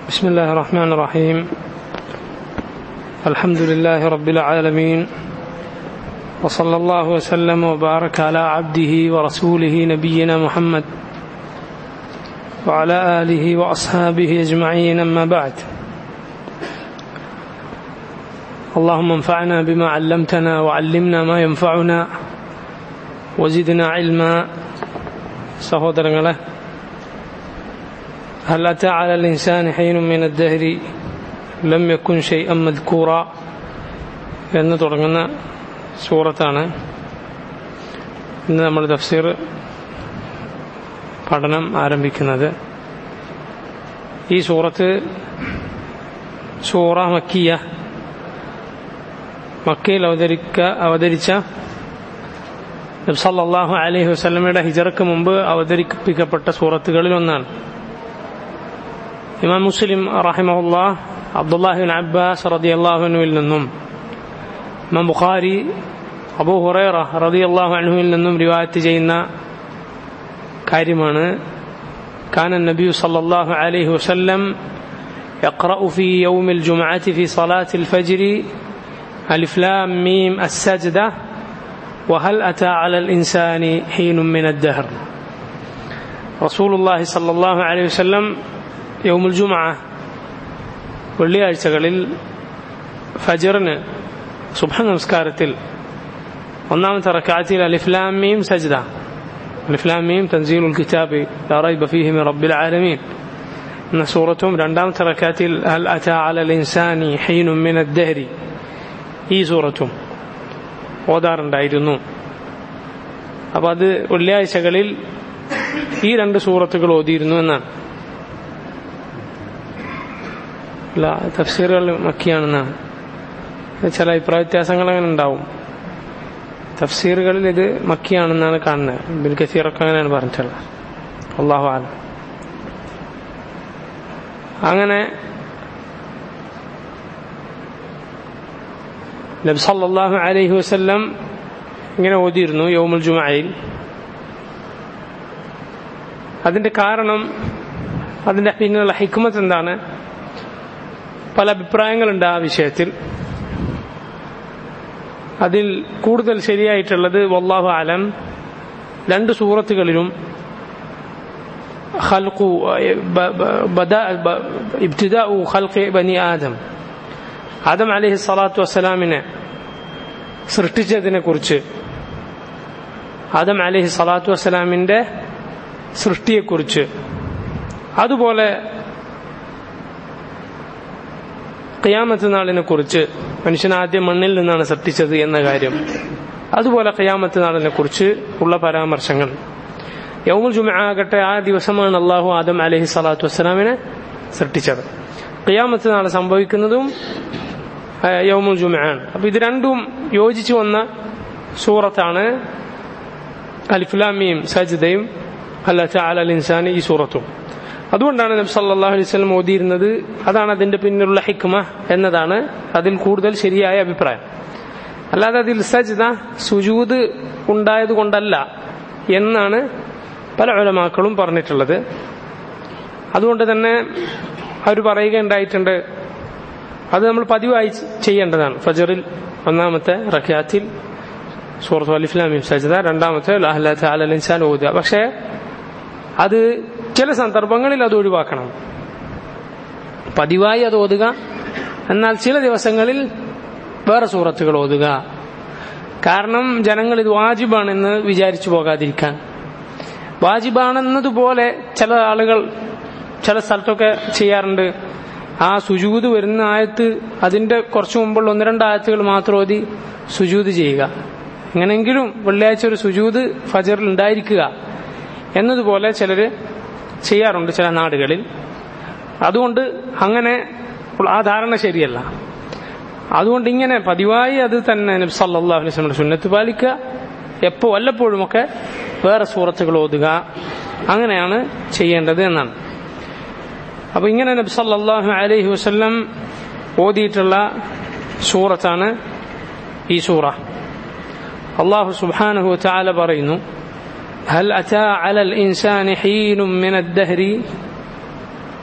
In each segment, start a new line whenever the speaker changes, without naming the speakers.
بسم الله الرحمن الرحيم الحمد لله رب العالمين وصلى الله وسلم وبارك على عبده ورسوله نبينا محمد وعلى اله واصحابه اجمعين اما بعد اللهم انفعنا بما علمتنا وعلمنا ما ينفعنا وزدنا علما സഹോദരങ്ങളെ هل أتى على الإنسان حين من الدهر لم يكن شيئا مذكورا എന്ന് തുടങ്ങുന്ന സൂറത്താണ് ഇന്ന് നമ്മൾ തഫ്സീർ പഠനം ആരംഭിക്കുന്നത് ഈ സൂറത്ത് സൂറ മക്കിയ മക്കയിൽ അവതരിക്ക അവതരിച്ച നബ്സല്ലാഹു അലൈഹി വസ്ലമയുടെ ഹിജറക്ക് മുമ്പ് അവതരിപ്പിക്കപ്പെട്ട സൂറത്തുകളിൽ ഒന്നാണ് ഇമാം മുസ്ലിം റഹിമഹുല്ലാ അബ്ദുല്ലാഹിബിൻ അബ്ബാസ് റതി അള്ളാഹുനുവിൽ നിന്നും ഇമാം ബുഖാരി അബൂ ഹുറൈറ റതി അള്ളാഹു അൻഹുവിൽ നിന്നും റിവായത്ത് ചെയ്യുന്ന കാര്യമാണ് كان النبي صلى الله عليه وسلم يقرأ في يوم الجمعة في صلاة الفجر ألف لام ميم السجدة وهل أتى على الإنسان حين من الدهر رسول الله صلى الله عليه وسلم يوم الجمعة വെള്ളിയാഴ്ചകളിൽ ഫജറിന് സുബഹ നമസ്കാരത്തിൽ ഒന്നാമത്തെ റക്കാത്തിൽ അലിഫ്ലാമീം സജ്ദ അലിഫ്ലാമീം തൻസീലുൽ കിതാബ് ലാ റൈബ ഫീഹി മിൻ റബ്ബിൽ ആലമീൻ എന്ന സൂറത്തും രണ്ടാമത്തെ റക്കാത്തിൽ ഹൽ അതാ അലൽ ഇൻസാനി ഹീനും മിൻ അദ്ദഹരി ഈ സൂറത്തും ഓതാറുണ്ടായിരുന്നു അപ്പോൾ അത് വെള്ളിയാഴ്ചകളിൽ ഈ രണ്ട് സൂറത്തുകൾ ഓതിയിരുന്നു എന്നാണ് അല്ല തഫ്സീറുകൾ മക്കിയാണെന്നാണ് ചില അഭിപ്രായ വ്യത്യാസങ്ങൾ അങ്ങനെ ഉണ്ടാവും തഫ്സീറുകളിൽ ഇത് മക്കിയാണെന്നാണ് കാണുന്നത് ബിൻ കസീറൊക്കെ അങ്ങനെയാണ് പറഞ്ഞിട്ടുള്ളത് അള്ളാഹു ആലം അങ്ങനെ നബി സല്ലല്ലാഹു അലൈഹി വസല്ലം ഇങ്ങനെ ഓതിയിരുന്നു യൗമുൽ ജുമയിൽ അതിന്റെ കാരണം അതിന്റെ പിന്നിലുള്ള ഹിക്മത്ത് എന്താണ് പല അഭിപ്രായങ്ങളുണ്ട് ആ വിഷയത്തിൽ അതിൽ കൂടുതൽ ശരിയായിട്ടുള്ളത് വല്ലാഹു അലം രണ്ട് സൂറത്തുകളിലും ഖൽഖു ഇബ്തിദാഉ ഖൽഖി ബനി ആദം ആദം അലഹി സ്വലാത്തു വസ്സലാമിനെ സൃഷ്ടിച്ചതിനെ കുറിച്ച് ആദം അലഹി സ്വലാത്തു വസ്സലാമിന്റെ സൃഷ്ടിയെക്കുറിച്ച് അതുപോലെ ഖിയാമത്ത് നാളിനെ കുറിച്ച് മനുഷ്യൻ ആദ്യം മണ്ണിൽ നിന്നാണ് സൃഷ്ടിച്ചത് എന്ന കാര്യം അതുപോലെ ഖിയാമത്ത് നാളിനെ കുറിച്ച് ഉള്ള പരാമർശങ്ങൾ യൗമുൽ ജുമ ആകട്ടെ ആ ദിവസമാണ് അള്ളാഹു ആദം അലഹി സ്വലാത്തു വസ്സലാമിനെ സൃഷ്ടിച്ചത് ഖിയാമത്ത് നാളെ സംഭവിക്കുന്നതും യൗമുൽ ജുമയാണ് അപ്പൊ ഇത് രണ്ടും യോജിച്ചു വന്ന സൂറത്താണ് അലിഫുലാമിയും സജിദയും അല്ല അൽ ഇൻസാൻ ഈ സൂറത്തും അതുകൊണ്ടാണ് നബി സല്ലല്ലാഹു അലൈഹി വസല്ലം ഓതിയിരുന്നത് അതാണ് അതിന്റെ പിന്നിലുള്ള ഹിക്മ എന്നതാണ് അതിൽ കൂടുതൽ ശരിയായ അഭിപ്രായം അല്ലാതെ അതിൽ സജ്ദ സുജൂദ് ഉണ്ടായത് കൊണ്ടല്ല എന്നാണ് പല ഉലമാക്കളും പറഞ്ഞിട്ടുള്ളത് അതുകൊണ്ട് തന്നെ അവർ പറയുകയുണ്ടായിട്ടുണ്ട് അത് നമ്മൾ പതിവായി ചെയ്യേണ്ടതാണ് ഫജറിൽ ഒന്നാമത്തെ റഖ്യാത്തിൽ സൂറത്ത് അലിഫ്ലാമിം സജ്ദ രണ്ടാമത്തെ ലാഹ്ലാത്ത് അലൽ ഇൻസാൻ ഓതുക പക്ഷേ അത് ചില സന്ദർഭങ്ങളിൽ അത് ഒഴിവാക്കണം പതിവായി അത് ഓതുക എന്നാൽ ചില ദിവസങ്ങളിൽ വേറെ സൂറത്തുകൾ ഓതുക കാരണം ജനങ്ങൾ ഇത് വാജിബാണെന്ന് വിചാരിച്ചു പോകാതിരിക്കാൻ വാജിബാണെന്നതുപോലെ ചില ആളുകൾ ചില സ്ഥലത്തൊക്കെ ചെയ്യാറുണ്ട് ആ സുജൂത് വരുന്ന ആയത്ത് അതിന്റെ കുറച്ചു മുമ്പുള്ള ഒന്ന് രണ്ട് ആയത്തുകൾ മാത്രം ഓതി സുജൂത് ചെയ്യുക എങ്ങനെങ്കിലും വെള്ളിയാഴ്ച ഒരു സുജൂത് ഫജറിൽ ഉണ്ടായിരിക്കുക എന്നതുപോലെ ചിലര് ചെയ്യാറുണ്ട് ചില നാടുകളിൽ അതുകൊണ്ട് അങ്ങനെ ആ ധാരണ ശരിയല്ല അതുകൊണ്ട് ഇങ്ങനെ പതിവായി അത് തന്നെ നബി സല്ലല്ലാഹു അലൈഹി വസല്ലം സുന്നത്ത് പാലിക്കുക എപ്പോ വല്ലപ്പോഴുമൊക്കെ വേറെ സൂറത്തുകൾ ഓതുക അങ്ങനെയാണ് ചെയ്യേണ്ടത് എന്നാണ് അപ്പൊ ഇങ്ങനെ നബി സല്ലല്ലാഹു അലൈഹി വസല്ലം ഓതിയിട്ടുള്ള സൂറത്താണ് ഈ സൂറ അള്ളാഹു സുബ്ഹാനഹു വതആല പറയുന്നു هل أتى على الإنسان حين من الدهر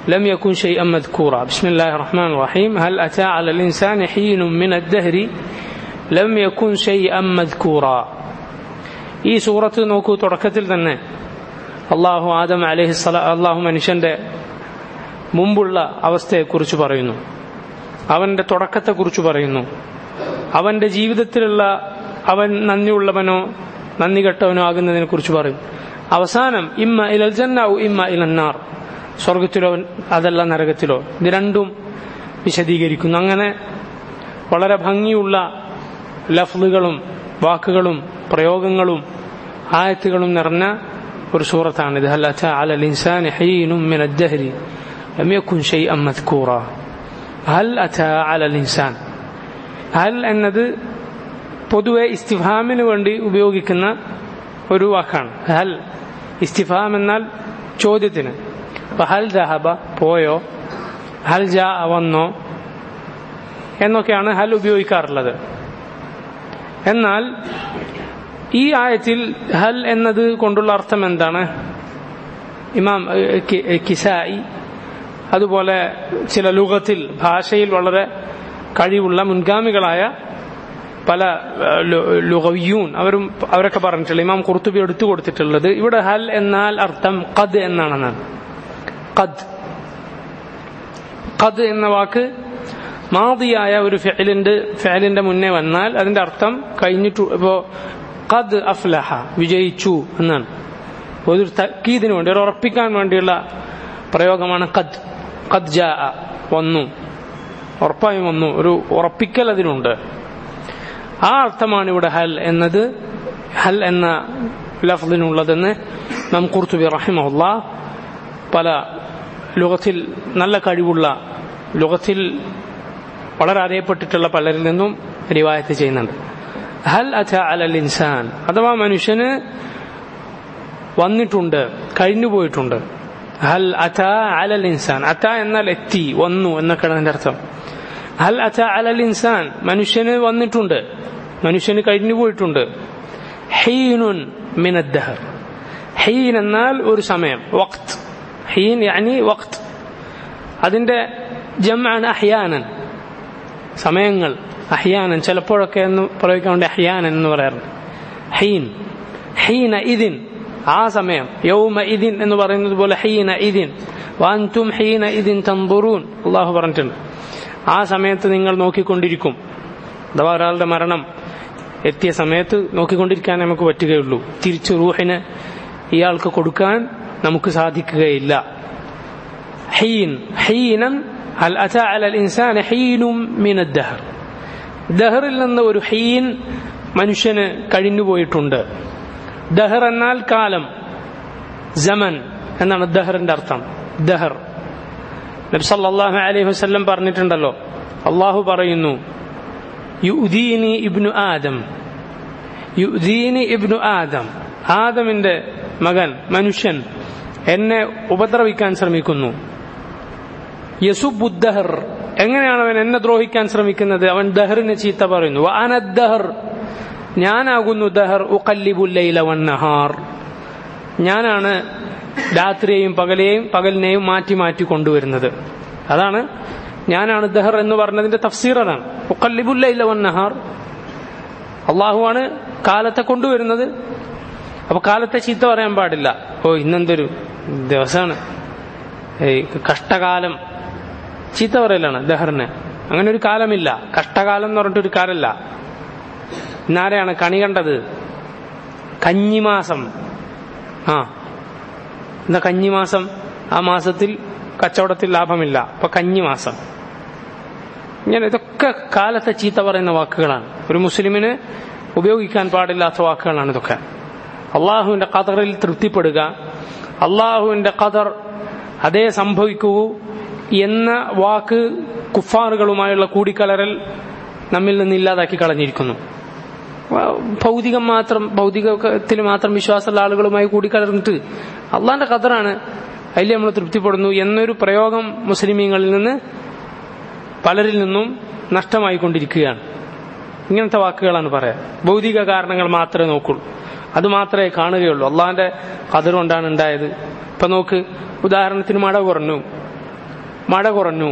لم يكن شيئا مذكورا بسم الله الرحمن الرحيم هل أتى على الإنسان حين من الدهر لم يكن شيئا مذكورا ഈ സൂറത്ത് നോക്കൂ തുടക്കത്തിൽ തന്നെ അള്ളാഹു ആദം അലഹി അള്ളാഹു മനുഷ്യന്റെ മുമ്പുള്ള അവസ്ഥയെക്കുറിച്ച് പറയുന്നു അവന്റെ തുടക്കത്തെക്കുറിച്ച് പറയുന്നു അവന്റെ ജീവിതത്തിലുള്ള അവൻ നന്ദിയുള്ളവനോ നന്ദി കെട്ടവനോ ആകുന്നതിനെ കുറിച്ച് പറയും അവസാനം ഇമ്മ ഇലൽ ജന്നാവു ഇമ്മ ഇലന്നാർ സ്വർഗത്തിലോ അതല്ല നരകത്തിലോ ഇത് രണ്ടും വിശദീകരിക്കുന്നു അങ്ങനെ വളരെ ഭംഗിയുള്ള ലഫ്ലുകളും വാക്കുകളും പ്രയോഗങ്ങളും ആയത്തുകളും നിറഞ്ഞ ഒരു സൂറത്താണിത് ഹൽ അത അലൽ ഇൻസാനി ഹീനും മിന الدهر لم يكن شيئا مذكورا ഹൽ അത അലൽ ഇൻസാൻ ഹൽ എന്നത് പൊതുവെ ഇസ്തിഫാമിന് വേണ്ടി ഉപയോഗിക്കുന്ന ഒരു വാക്കാണ് ഹൽ ഇസ്തിഫാം എന്നാൽ ചോദ്യത്തിന് അപ്പൊ ഹൽ ജഹബ പോയോ ഹൽ ജാ വന്നോ എന്നൊക്കെയാണ് ഹൽ ഉപയോഗിക്കാറുള്ളത് എന്നാൽ ഈ ആയത്തിൽ ഹൽ എന്നത് കൊണ്ടുള്ള അർത്ഥം എന്താണ് ഇമാം കിസായി അതുപോലെ ചില ലുഗത്തിൽ ഭാഷയിൽ വളരെ കഴിവുള്ള മുൻഗാമികളായ പല ലുഗവിയൂൻ അവരും അവരൊക്കെ പറഞ്ഞിട്ടുള്ള ഇമാം കുർത്തുബി എടുത്തു കൊടുത്തിട്ടുള്ളത് ഇവിടെ ഹൽ എന്നാൽ അർത്ഥം ഖദ് എന്നാണെന്നാണ് ഖദ് ഖദ് എന്ന വാക്ക് മാതിയായ ഒരു ഫെലിന്റെ ഫെലിന്റെ മുന്നേ വന്നാൽ അതിന്റെ അർത്ഥം കഴിഞ്ഞിട്ടു ഇപ്പോ ഖദ് അഫ്ലഹ വിജയിച്ചു എന്നാണ് ഒരു തക്കീദിന് വേണ്ടി ഒരു ഉറപ്പിക്കാൻ വേണ്ടിയുള്ള പ്രയോഗമാണ് ഖദ് ഖദ് ജാ വന്നു ഉറപ്പായും വന്നു ഒരു ഉറപ്പിക്കൽ അതിനുണ്ട് ആ അർത്ഥമാണ് ഇവിടെ ഹൽ എന്നത് ഹൽ എന്ന ലഫ്ദിനുള്ളതെന്ന് നാം കുർത്തുബി റഹിമഹുല്ല പല ലോകത്തിൽ നല്ല കഴിവുള്ള ലോകത്തിൽ വളരെ അറിയപ്പെട്ടിട്ടുള്ള പലരിൽ നിന്നും റിവായത്ത് ചെയ്യുന്നുണ്ട് ഹൽ അഥ അലൽ ഇൻസാൻ അഥവാ മനുഷ്യന് വന്നിട്ടുണ്ട് കഴിഞ്ഞു പോയിട്ടുണ്ട് ഹൽ അഥ അലൽ ഇൻസാൻ അഥ എന്നാൽ എത്തി വന്നു എന്നൊക്കെയാണ് അതിന്റെ അർത്ഥം ഹൽ അഥ അലൽ ഇൻസാൻ മനുഷ്യന് വന്നിട്ടുണ്ട് മനുഷ്യന് കഴിഞ്ഞു പോയിട്ടുണ്ട് ഹീനുൻ മിനദ്ദഹർ ഹീൻ എന്നാൽ ഒരു സമയം വക്ത് ഹീൻ യാനി വക്ത് അതിന്റെ ജമാണ് അഹ്യാനൻ സമയങ്ങൾ അഹ്യാനൻ ചിലപ്പോഴൊക്കെ എന്ന് പ്രയോഗിക്കാൻ വേണ്ടി അഹ്യാനൻ എന്ന് പറയാറുണ്ട് ഹീൻ ഹീന ഇതിൻ ആ സമയം യൗമ ഇതിൻ എന്ന് പറയുന്നത് പോലെ ഹീന ഇതിൻ വാൻതും ഹീന ഇതിൻ തമ്പുറൂൻ അള്ളാഹു പറഞ്ഞിട്ടുണ്ട് ആ സമയത്ത് നിങ്ങൾ നോക്കിക്കൊണ്ടിരിക്കും അഥവാ ഒരാളുടെ മരണം എത്തിയ സമയത്ത് നോക്കിക്കൊണ്ടിരിക്കാൻ നമുക്ക് പറ്റുകയുള്ളൂ തിരിച്ചു റൂഹിന് ഇയാൾക്ക് കൊടുക്കാൻ നമുക്ക് സാധിക്കുകയില്ല ഹീൻ ഹീനൻ ഹൽ അത അലൽ ഇൻസാൻ ഹീനും മിന ദഹർ ദഹറിൽ നിന്ന് ഒരു ഹീൻ മനുഷ്യന് കഴിഞ്ഞുപോയിട്ടുണ്ട് ദഹർ എന്നാൽ കാലം ജമൻ എന്നാണ് ദഹറിന്റെ അർത്ഥം ദഹർ നബി സല്ലല്ലാഹു അലൈഹി വസല്ലം പറഞ്ഞിട്ടുണ്ടല്ലോ അള്ളാഹു പറയുന്നു യുദീനി ഇബ്നു ആദം യുദീനി ഇബ്നു ആദം ആദമിന്റെ മകൻ മനുഷ്യൻ എന്നെ ഉപദ്രവിക്കാൻ ശ്രമിക്കുന്നു യസുബുദ്ദഹർ എങ്ങനെയാണ് അവൻ എന്നെ ദ്രോഹിക്കാൻ ശ്രമിക്കുന്നത് അവൻ ദഹറിനെ ചീത്ത പറയുന്നു അനദ്ദഹർ ഞാനാകുന്നു ദഹർ ഉക്കല്ലിബുല്ലൈല വന്നഹാർ ഞാനാണ് രാത്രിയെയും പകലെയും പകലിനെയും മാറ്റി മാറ്റി കൊണ്ടുവരുന്നത് അതാണ് ഞാനാണ് ദഹർ എന്ന് പറഞ്ഞതിന്റെ തഫ്സീർ അതാണ് ഉക്കല്ലിബുല്ലൈല വന്നഹാർ അള്ളാഹുവാണ് കാലത്തെ കൊണ്ടുവരുന്നത് അപ്പൊ കാലത്തെ ചീത്ത പറയാൻ പാടില്ല ഓ ഇന്നെന്തൊരു ദിവസമാണ് കഷ്ടകാലം ചീത്ത പറയലാണ് ദഹറിന് അങ്ങനെ ഒരു കാലമില്ല കഷ്ടകാലം എന്ന് പറഞ്ഞിട്ടൊരു കാലല്ല ഇന്നാരെയാണ് കണി കണ്ടത് കഞ്ഞിമാസം ആ എന്താ കഞ്ഞിമാസം ആ മാസത്തിൽ കച്ചവടത്തിൽ ലാഭമില്ല അപ്പൊ കഞ്ഞിമാസം ഇങ്ങനെ ഇതൊക്കെ കാലത്തെ ചീത്ത പറയുന്ന വാക്കുകളാണ് ഒരു മുസ്ലിമിന് ഉപയോഗിക്കാൻ പാടില്ലാത്ത വാക്കുകളാണ് ഇതൊക്കെ അള്ളാഹുവിന്റെ ഖദറിൽ തൃപ്തിപ്പെടുക അള്ളാഹുവിന്റെ ഖദർ അതേ സംഭവിക്കൂ എന്ന വാക്ക് കുഫാറുകളുമായുള്ള കൂടിക്കലറൽ നമ്മിൽ നിന്ന് ഇല്ലാതാക്കി കളഞ്ഞിരിക്കുന്നു ഭൗതികം മാത്രം ഭൗതികത്തിൽ മാത്രം വിശ്വാസമുള്ള ആളുകളുമായി കൂടിക്കലർന്നിട്ട് അള്ളാന്റെ ഖദറാണ് അതിൽ നമ്മൾ തൃപ്തിപ്പെടുന്നു എന്നൊരു പ്രയോഗം മുസ്ലിമീങ്ങളിൽ നിന്ന് പലരിൽ നിന്നും നഷ്ടമായിക്കൊണ്ടിരിക്കുകയാണ് ഇങ്ങനത്തെ വാക്കുകളാണ് പറയാ ഭൗതിക കാരണങ്ങൾ മാത്രമേ നോക്കുള്ളൂ അത് മാത്രമേ കാണുകയുള്ളൂ അള്ളാന്റെ ഖദർ കൊണ്ടാണ് ഉണ്ടായത് ഇപ്പൊ നോക്ക് ഉദാഹരണത്തിന് മഴ കുറഞ്ഞു മഴ കുറഞ്ഞു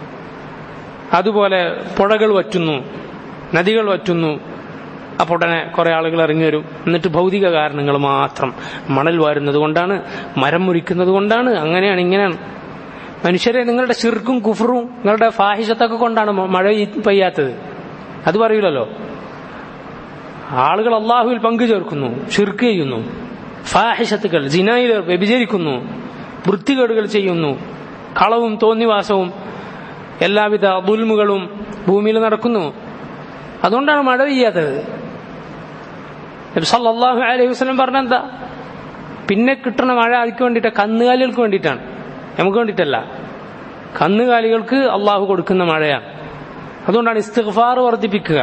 അതുപോലെ പുഴകൾ വറ്റുന്നു നദികൾ വറ്റുന്നു അപ്പോൾ ഉടനെ കുറെ ആളുകൾ ഇറങ്ങി വരും എന്നിട്ട് ഭൗതിക കാരണങ്ങൾ മാത്രം മണൽ വാരുന്നത് കൊണ്ടാണ് മരം മുറിക്കുന്നത് കൊണ്ടാണ് അങ്ങനെയാണ് ഇങ്ങനെയാണ് മനുഷ്യരെ നിങ്ങളുടെ ശിർക്കും കുഫറും നിങ്ങളുടെ ഫാഹിഷത്തൊക്കെ കൊണ്ടാണ് മ- മഴ ഈ പെയ്യാത്തത് അത് പറയൂലല്ലോ ആളുകൾ അള്ളാഹുവിൽ പങ്കു ചേർക്കുന്നു ഷിർക്ക് ചെയ്യുന്നു ഫാഹിഷത്തുകൾ ജിനായിൽ വ്യഭിചരിക്കുന്നു വൃത്തികേടുകൾ ചെയ്യുന്നു കളവും തോന്നിവാസവും എല്ലാവിധ ദുൽമുകളും ഭൂമിയിൽ നടക്കുന്നു അതുകൊണ്ടാണ് മഴ പെയ്യാത്തത് നബി സല്ലല്ലാഹു അലൈഹി വസല്ലം പറഞ്ഞെന്താ പിന്നെ കിട്ടുന്ന മഴ അതിക്ക് വേണ്ടിയിട്ട് കന്നുകാലികൾക്ക് വേണ്ടിയിട്ടാണ് നമുക്ക് വേണ്ടിയിട്ടല്ല കന്നുകാലികൾക്ക് അള്ളാഹു കൊടുക്കുന്ന മഴയാണ് അതുകൊണ്ടാണ് ഇസ്തിഗ്ഫാർ വർദ്ധിപ്പിക്കുക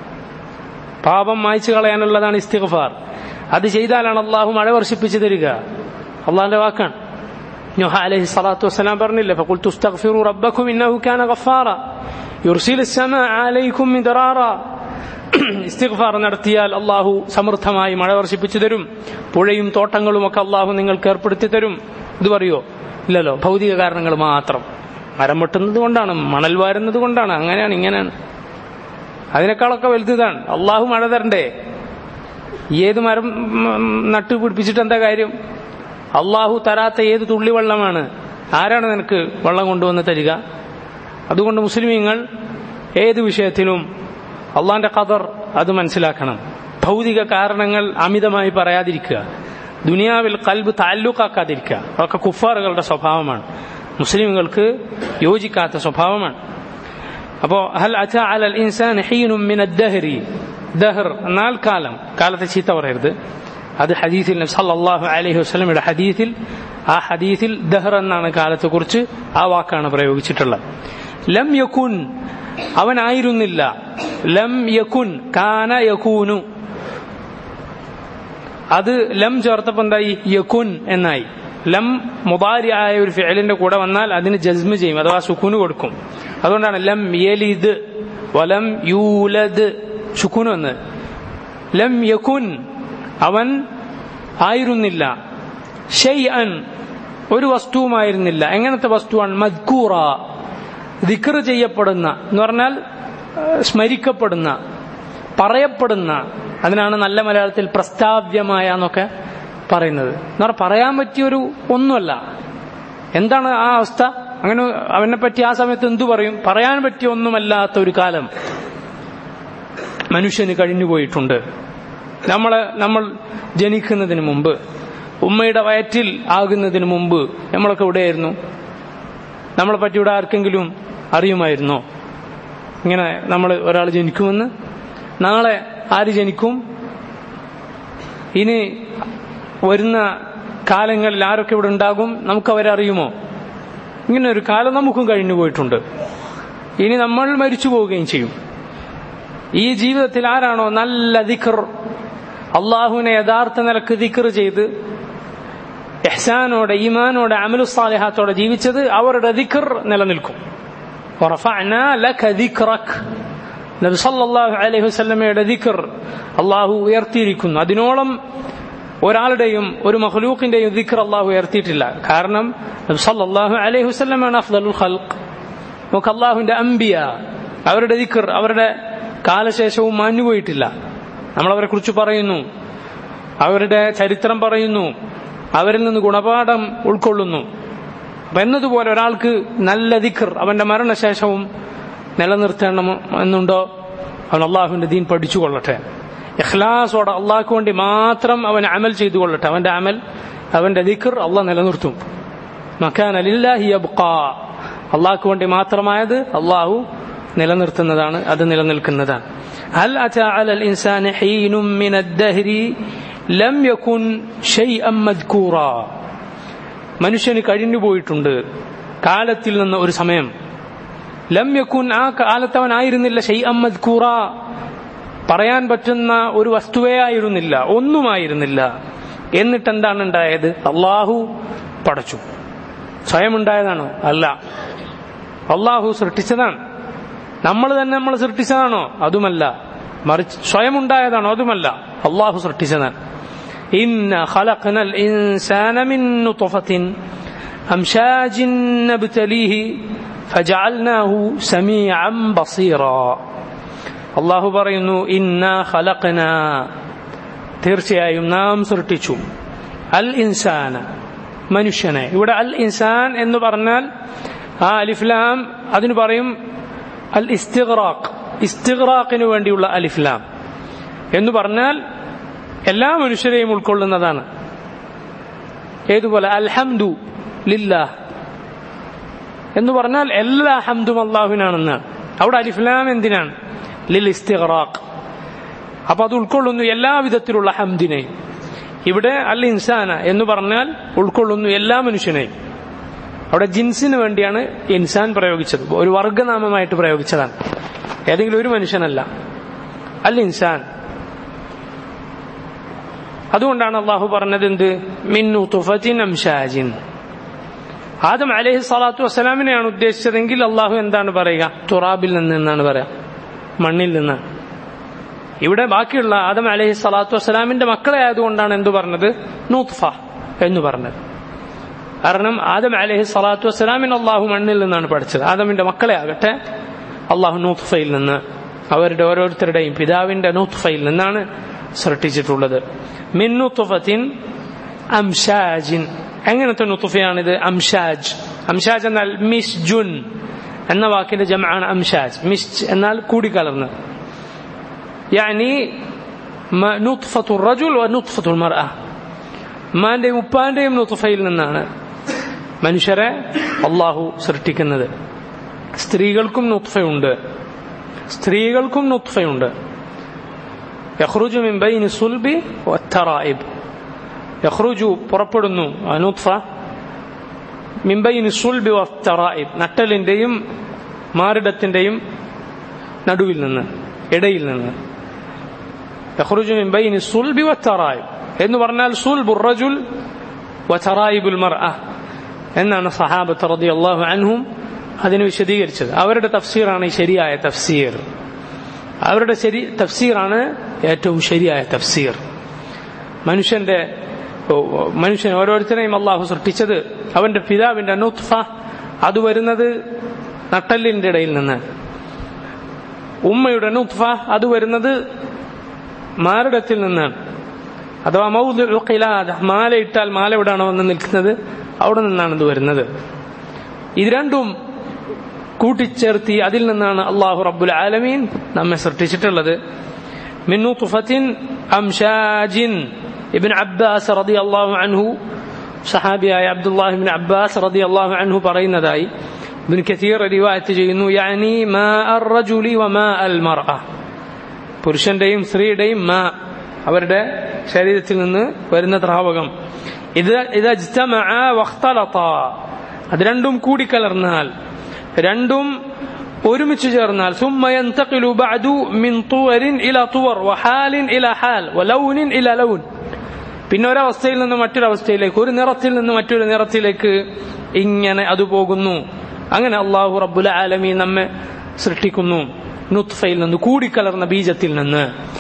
പാപം മായ്ച്ചു കളയാനുള്ളതാണ് ഇസ്തിഗ്ഫാർ അത് ചെയ്താലാണ് അള്ളാഹു മഴ വർഷിപ്പിച്ചു തരിക അള്ളാഹിന്റെ വാക്കാണ് നൂഹ അലൈഹി സ്വലാത്തു വസ്സലാം പറഞ്ഞില്ലേ ഫഖുൽതു ഇസ്തഗ്ഫിറു റബ്ബക്കും ഇന്നഹു കാന ഗഫാറ യുർസിലു السماء عليكم مدرارا ഇസ്തിഗ്ഫാർ നടത്തിയാൽ അള്ളാഹു സമൃദ്ധമായി മഴ വർഷിപ്പിച്ചു തരും പുഴയും തോട്ടങ്ങളും ഒക്കെ അള്ളാഹു നിങ്ങൾക്ക് ഏർപ്പെടുത്തി തരും ഇത് പറയോ ഇല്ലല്ലോ ഭൗതിക കാരണങ്ങൾ മാത്രം മരം വെട്ടുന്നത് കൊണ്ടാണ് മണൽ വാരുന്നത് കൊണ്ടാണ് അങ്ങനെയാണ് ഇങ്ങനെയാണ് അതിനേക്കാളൊക്കെ വലുതാണ് അള്ളാഹു മഴ തരണ്ടേ ഏത് മരം ഉം, നട്ടു പിടിപ്പിച്ചിട്ട് എന്താ കാര്യം അള്ളാഹു തരാത്ത ഏത് തുള്ളി വെള്ളമാണ് ആരാണ് നിനക്ക് വെള്ളം കൊണ്ടുവന്ന് തരിക അതുകൊണ്ട് മുസ്ലിമീങ്ങൾ ഏത് വിഷയത്തിലും അള്ളാന്റെ ഖദർ അത് മനസ്സിലാക്കണം ഭൗതിക കാരണങ്ങൾ അമിതമായി പറയാതിരിക്കുക ദുനിയാവിൽ കൽബ് താല്ലൂക്കാക്കാതിരിക്കുക അതൊക്കെ കുഫാറുകളുടെ സ്വഭാവമാണ് മുസ്ലിമുകൾക്ക് യോജിക്കാത്ത സ്വഭാവമാണ് അപ്പോ ഹൽ അറ്റ അലൽ ഇൻസാൻ ഹീനും മിന ദഹരി ദഹർ എന്നാൽ കാലം കാലത്തെ ചീത്ത പറയരുത് അത് ഹദീസിൽ നബി സല്ലല്ലാഹു അലൈഹി വസല്ലമയുടെ ഹദീസിൽ ആ ഹദീസിൽ ദഹർ എന്നാണ് കാലത്തെക്കുറിച്ച് ആ വാക്കാണ് പ്രയോഗിച്ചിട്ടുള്ളത് ലം യകുൻ അവനായിരുന്നില്ല ലം യകുൻ കാന യകൂനു അത് ലം ചേർത്തപ്പോ എന്തായി യകുൻ എന്നായി ലം മുബാരി ആയ ഒരു ഫിഅലിന്റെ കൂടെ വന്നാൽ അതിന് ജസ്മ് ചെയ്യും അഥവാ സുക്കൂന് കൊടുക്കും അതുകൊണ്ടാണ് ലം യലിദ് വലം യൂലദ് സുക്കൂന് വന്ന് ലം യകുൻ അവൻ ആയിരുന്നില്ല ഷെയ്അൻ ഒരു വസ്തുവുമായിരുന്നില്ല എങ്ങനത്തെ വസ്തുവാണ് മദ്കൂറ ദിക്ർ ചെയ്യപ്പെടുന്ന എന്ന് പറഞ്ഞാൽ ഏഹ്, സ്മരിക്കപ്പെടുന്ന പറയപ്പെടുന്ന അതിനാണ് നല്ല മലയാളത്തിൽ പ്രസ്താവ്യമായ എന്നൊക്കെ പറയുന്നത് എന്ന് പറഞ്ഞാൽ പറയാൻ പറ്റിയൊരു ഒന്നുമല്ല എന്താണ് ആ അവസ്ഥ അങ്ങനെ അവനെ പറ്റി ആ സമയത്ത് എന്തു പറയും പറയാൻ പറ്റിയ ഒന്നുമല്ലാത്ത ഒരു കാലം മനുഷ്യന് കഴിഞ്ഞുപോയിട്ടുണ്ട് നമ്മളെ നമ്മൾ ജനിക്കുന്നതിന് മുമ്പ് ഉമ്മയുടെ വയറ്റിൽ ആകുന്നതിന് മുമ്പ് നമ്മളൊക്കെ എവിടെയായിരുന്നു നമ്മളെ പറ്റി ഇവിടെ ആർക്കെങ്കിലും അറിയുമായിരുന്നോ ഇങ്ങനെ നമ്മൾ ഒരാൾ ജനിക്കുമെന്ന് നാളെ ആര് ജനിക്കും ഇനി വരുന്ന കാലങ്ങളിൽ ആരൊക്കെ ഇവിടെ ഉണ്ടാകും നമുക്ക് അവരെ അറിയുമോ ഇങ്ങനെ ഒരു കാലം നമുക്കും കഴിഞ്ഞു പോയിട്ടുണ്ട് ഇനി നമ്മൾ മരിച്ചു പോവുകയും ചെയ്യും ഈ ജീവിതത്തിൽ ആരാണോ നല്ല ദിക്കർ അള്ളാഹുവിനെ യഥാർത്ഥ നിലക്ക് ദിക്കർ ചെയ്ത് എഹ്സാനോടെ ഈമാനോടെ അമലുസാലിഹാത്തോടെ ജീവിച്ചത് അവരുടെ ദിക്കർ നിലനിൽക്കും ورفعنا لك ذكرك നബി സല്ലല്ലാഹു അലൈഹി വസല്ലമയുടെ ദിക്ർ അള്ളാഹു ഉയർത്തിയിരിക്കുന്നു അതിനോളം ഒരാളുടെയും ഒരു മഖ്ലൂഖിന്റെയും ദിക്ർ അള്ളാഹു ഉയർത്തിയിട്ടില്ല കാരണം നബി സല്ലല്ലാഹു അലൈഹി വസല്ലമയാണ് അഫ്ദലുൽ ഖൽഖ് നമുക്ക് അള്ളാഹുവിന്റെ അംബിയ അവരുടെ ദിക്ർ അവരുടെ കാലശേഷവും മാഞ്ഞുപോയിട്ടില്ല നമ്മൾ അവരെ കുറിച്ച് പറയുന്നു അവരുടെ ചരിത്രം പറയുന്നു അവരിൽ നിന്ന് ഗുണപാഠം ഉൾക്കൊള്ളുന്നു അപ്പൊ എന്നതുപോലെ ഒരാൾക്ക് നല്ല ദിക്ർ അവന്റെ മരണശേഷവും നിലനിർത്തണം എന്നുണ്ടോ അവൻ അള്ളാഹുവിന്റെ ദീൻ പഠിച്ചു കൊള്ളട്ടെ ഇഖ്ലാസോടെ അള്ളാഹ്ക്ക് വേണ്ടി മാത്രം അവൻ അമൽ ചെയ്തു കൊള്ളട്ടെ അവന്റെ അമൽ അവന്റെ ദിക്ർ അള്ളാഹ് നിലനിർത്തും മക്കാൻ അലില്ലാഹി അള്ളാഹ്ക്ക് വേണ്ടി മാത്രമായത് അള്ളാഹു നിലനിർത്തുന്നതാണ് അത് നിലനിൽക്കുന്നതാണ് هل أتى على الإنسان حين من الدهر لم يكن شيئا مذكورا മനുഷ്യന് കഴിഞ്ഞു പോയിട്ടുണ്ട് കാലത്തിൽ നിന്ന് ഒരു സമയം ലം യക്കുൻ ആ കാലത്ത് അവനായിരുന്നില്ല ഷെയ് അമ്മദ് കൂറ പറയാൻ പറ്റുന്ന ഒരു വസ്തുവേ ആയിരുന്നില്ല ഒന്നുമായിരുന്നില്ല എന്നിട്ട് എന്താണ് ഉണ്ടായത് അള്ളാഹു പടച്ചു സ്വയം ഉണ്ടായതാണോ അല്ല അള്ളാഹു സൃഷ്ടിച്ചതാണ് നമ്മൾ തന്നെ നമ്മൾ സൃഷ്ടിച്ചതാണോ അതുമല്ല മറിച്ച് സ്വയം ഉണ്ടായതാണോ അതുമല്ല അള്ളാഹു സൃഷ്ടിച്ചതാണ് إن خلقنا الإنسان من نطفة أمشاج نبتليه ഫജഅൽനാഹു സമീഅൻ ബസീറ അള്ളാഹു പറയുന്നു ഇന്നാ ഖലഖന തീർച്ചയായും നാം സൃഷ്ടിച്ചു അൽ ഇൻസാന മനുഷ്യനെ ഇവിടെ അൽ ഇൻസാൻ എന്ന് പറഞ്ഞാൽ ആ അലിഫ്ലാം അതിന് പറയും അൽ ഇസ്തിഗ്റാഖ് ഇസ്തിഗ്റാഖിന് വേണ്ടിയുള്ള അലിഫ്ലാം എന്ന് പറഞ്ഞാൽ എല്ലാ മനുഷ്യരെയും ഉൾക്കൊള്ളുന്നതാണ് ഏതുപോലെ അൽഹംദു ലില്ലാഹ് എന്ന് പറഞ്ഞാൽ എല്ലാ ഹംദും അള്ളാഹുവിനാണെന്നാണ് അവിടെ അലിഫ്ലാം എന്തിനാണ് ലിൽ ഇസ്തിഗ്റാഖ് അപ്പൊ അത് ഉൾക്കൊള്ളുന്നു എല്ലാ വിധത്തിലുള്ള ഹംദിനെയും ഇവിടെ അൽ ഇൻസാന എന്ന് പറഞ്ഞാൽ ഉൾക്കൊള്ളുന്നു എല്ലാ മനുഷ്യനെയും അവിടെ ജിൻസിന് വേണ്ടിയാണ് ഇൻസാൻ പ്രയോഗിച്ചത് ഒരു വർഗനാമമായിട്ട് പ്രയോഗിച്ചതാണ് ഏതെങ്കിലും ഒരു മനുഷ്യനല്ല അൽ ഇൻസാൻ അതുകൊണ്ടാണ് അള്ളാഹു പറഞ്ഞത് എന്ത് മിന്നു തുഫത്തിൻ അംഷാജിൻ ആദം അലഹി സ്വലാത്തു വസ്സലാമിനെയാണ് ഉദ്ദേശിച്ചതെങ്കിൽ അള്ളാഹു എന്താണ് പറയുക തുറാബിൽ നിന്ന് എന്നാണ് പറയാ മണ്ണിൽ നിന്ന് ഇവിടെ ബാക്കിയുള്ള ആദം അലഹി സ്വലാത്തു വസ്സലാമിന്റെ മക്കളെ ആയതുകൊണ്ടാണ് എന്തു പറഞ്ഞത് നൂത്ഫ എന്ന് പറഞ്ഞത് കാരണം ആദം അലഹി സ്വലാത്തു വസ്സലാമിന് അള്ളാഹു മണ്ണിൽ നിന്നാണ് പഠിച്ചത് ആദമിന്റെ മക്കളെ ആകട്ടെ അള്ളാഹു നൂത്ഫയിൽ നിന്ന് അവരുടെ ഓരോരുത്തരുടെയും പിതാവിന്റെ നൂത്ഫയിൽ നിന്നാണ് സൃഷ്ടിച്ചിട്ടുള്ളത് മിൻ നുത്ഫത്തിൻ അംഷാജിൻ എങ്ങനത്തെ നുത്തുഫയാണിത് അംഷാജ് അംഷാജ് എന്നാൽ മിസ്ജുൻ എന്ന വാക്കിന്റെ ജമാണ് അംഷാജ് മിസ് എന്നാൽ കൂടിക്കലർന്ന് യാനി നുത്ഫത്തു റജുൽ നുത്ഫത്തുൽ മർഅ ഉമ്മാന്റെയും ഉപ്പാന്റെയും നുത്ഫയിൽ നിന്നാണ് മനുഷ്യരെ അള്ളാഹു സൃഷ്ടിക്കുന്നത് സ്ത്രീകൾക്കും നുത്ഫയുണ്ട് സ്ത്രീകൾക്കും നുത്ഫയുണ്ട് യഖ്റുജു മിൻ ബൈനി സുൽബി വത്തറായിബ് യഖ്റുജു പുറപ്പെടുന്നു അനുത്ഫ മിംബൈനി സുൽബി വത്തറായിബ് നട്ടലിന്റെയും മാറിടത്തിന്റെയും നടുവിൽ നിന്ന് ഇടയിൽ നിന്ന് യഖ്റുജു മിംബൈനി സുൽബി വത്തറായിബ് എന്ന് പറഞ്ഞാൽ സുൽബു റജുൽ വതറായിബുൽ മർഅ എന്നാണ് സഹാബത്ത് റളിയല്ലാഹു അൻഹും അതിന് വിശദീകരിച്ചത് അവരുടെ തഫ്സീറാണ് ഈ ശരിയായ തഫ്സീർ അവരുടെ ശരി തഫ്സീറാണ് ഏറ്റവും ശരിയായ തഫ്സീർ മനുഷ്യന്റെ മനുഷ്യൻ ഓരോരുത്തരെയും അള്ളാഹു സൃഷ്ടിച്ചത് അവന്റെ പിതാവിന്റെ നുത്ഫ അത് വരുന്നത് നട്ടല്ലിന്റെ ഇടയിൽ നിന്ന് ഉമ്മയുടെ നുത്ഫ അത് വരുന്നത് മാരടത്തിൽ നിന്നാണ് അഥവാ മൗദുഖിലാദ മാല ഇട്ടാൽ മാല എവിടെയാണോ വന്ന് നിൽക്കുന്നത് അവിടെ നിന്നാണ് ഇത് വരുന്നത് ഇത് രണ്ടും കൂട്ടിച്ചേർത്തി അതിൽ നിന്നാണ് അള്ളാഹു റബ്ബുൽ ആലമീൻ നമ്മെ സൃഷ്ടിച്ചിട്ടുള്ളത് മിന്നു തുഫത്തിൻ അംഷാജിൻ ഇബിൻ അബ്ബാസ് റതി അള്ളാഹു അൻഹു സഹാബിയായ അബ്ദുല്ലാഹിബിൻ അബ്ബാസ് റതി അള്ളാഹു അൻഹു പറയുന്നതായി ഇബിൻ കസീർ റിവായത്ത് ചെയ്യുന്നു യാനി മാ അർ റജുലി വമാ അൽ മർഅ പുരുഷന്റെയും സ്ത്രീയുടെയും മാ അവരുടെ ശരീരത്തിൽ നിന്ന് വരുന്ന ദ്രാവകം ഇത് ഇത് അത് രണ്ടും കൂടിക്കലർന്നാൽ രണ്ടും ഒരുമിച്ച് ചേർന്നാൽ ثم ينتقل بعد من طور الى طور وحال الى حال ولون الى لون പിന്നെ ഒരവസ്ഥയിൽ നിന്ന് മറ്റൊരവസ്ഥയിലേക്ക് ഒരു നിറത്തിൽ നിന്ന് മറ്റൊരു നിറത്തിലേക്ക് ഇങ്ങനെ അത് പോകുന്നു അങ്ങനെ അള്ളാഹു റബ്ബുൽ ആലമി നമ്മെ സൃഷ്ടിക്കുന്നു നുത്ഫയിൽ നിന്ന് കൂടിക്കലർന്ന ബീജത്തിൽ നിന്ന്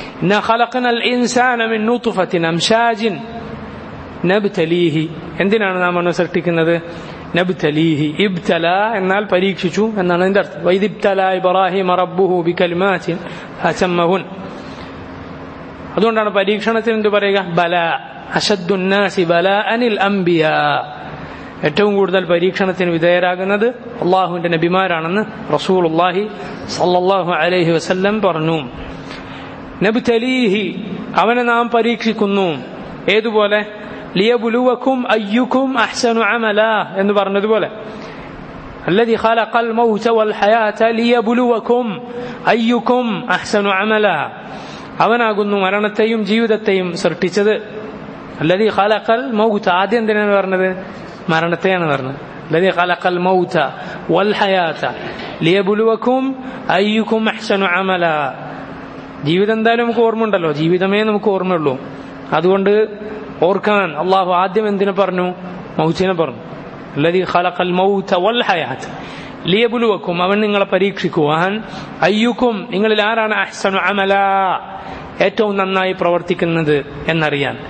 എന്തിനാണ് നാം അവനെ സൃഷ്ടിക്കുന്നത് നബ്തലീഹി ഇബ്തല എന്നാൽ പരീക്ഷിച്ചു എന്നാണ് അതിന്റെ അർത്ഥം വൈദിബ്തല ഇബ്രാഹിം റബ്ബുഹു ബി കലിമാത്തിൻ അസമ്മഹുൻ അതുകൊണ്ടാണ് പരീക്ഷണത്തിന് എന്ത് പറയുക ബല അഷദ്ദുന്നാസി ബല അനിൽ അംബിയ ഏറ്റവും കൂടുതൽ പരീക്ഷണത്തിന് വിധേയരാകുന്നത് അള്ളാഹുവിന്റെ നബിമാരാണെന്ന് റസൂൽ അള്ളാഹി സല്ലാഹു അലൈഹി വസല്ലം പറഞ്ഞു നബ്തലീഹി അവനെ നാം പരീക്ഷിക്കുന്നു ഏതുപോലെ ലിയബുലുവക്കും അയ്യുക്കും അഹ്സനു അമല എന്ന് പറഞ്ഞതുപോലെ الذي خلق الموت والحياة ليبلوكم أيكم أحسن عملا അവനാകുന്നു മരണത്തെയും ജീവിതത്തെയും സൃഷ്ടിച്ചത് അല്ലതി ഖലഖൽ മൗത്ത് ആദ്യം എന്തിനാണ് പറഞ്ഞത് മരണത്തെയാണ് പറഞ്ഞത് الذي خلق الموت والحياة ليبلوكم أيكم أحسن عملا ജീവിതം എന്തായാലും നമുക്ക് ഓർമ്മ ഉണ്ടല്ലോ ജീവിതമേ നമുക്ക് ഓർമ്മയുള്ളൂ അതുകൊണ്ട് ഓർക്കാൻ അള്ളാഹു ആദ്യം എന്തിനെ പറഞ്ഞു മൗച്ചിനെ പറഞ്ഞു അല്ലതി ഖലഖൽ മൗത വൽ ഹയാത്ത് ലിയബുലുവക്കും അവൻ നിങ്ങളെ പരീക്ഷിക്കുവാൻ അയ്യുക്കും നിങ്ങളിൽ ആരാണ് അഹ്സനു അമല ഏറ്റവും നന്നായി പ്രവർത്തിക്കുന്നത് എന്നറിയാൻ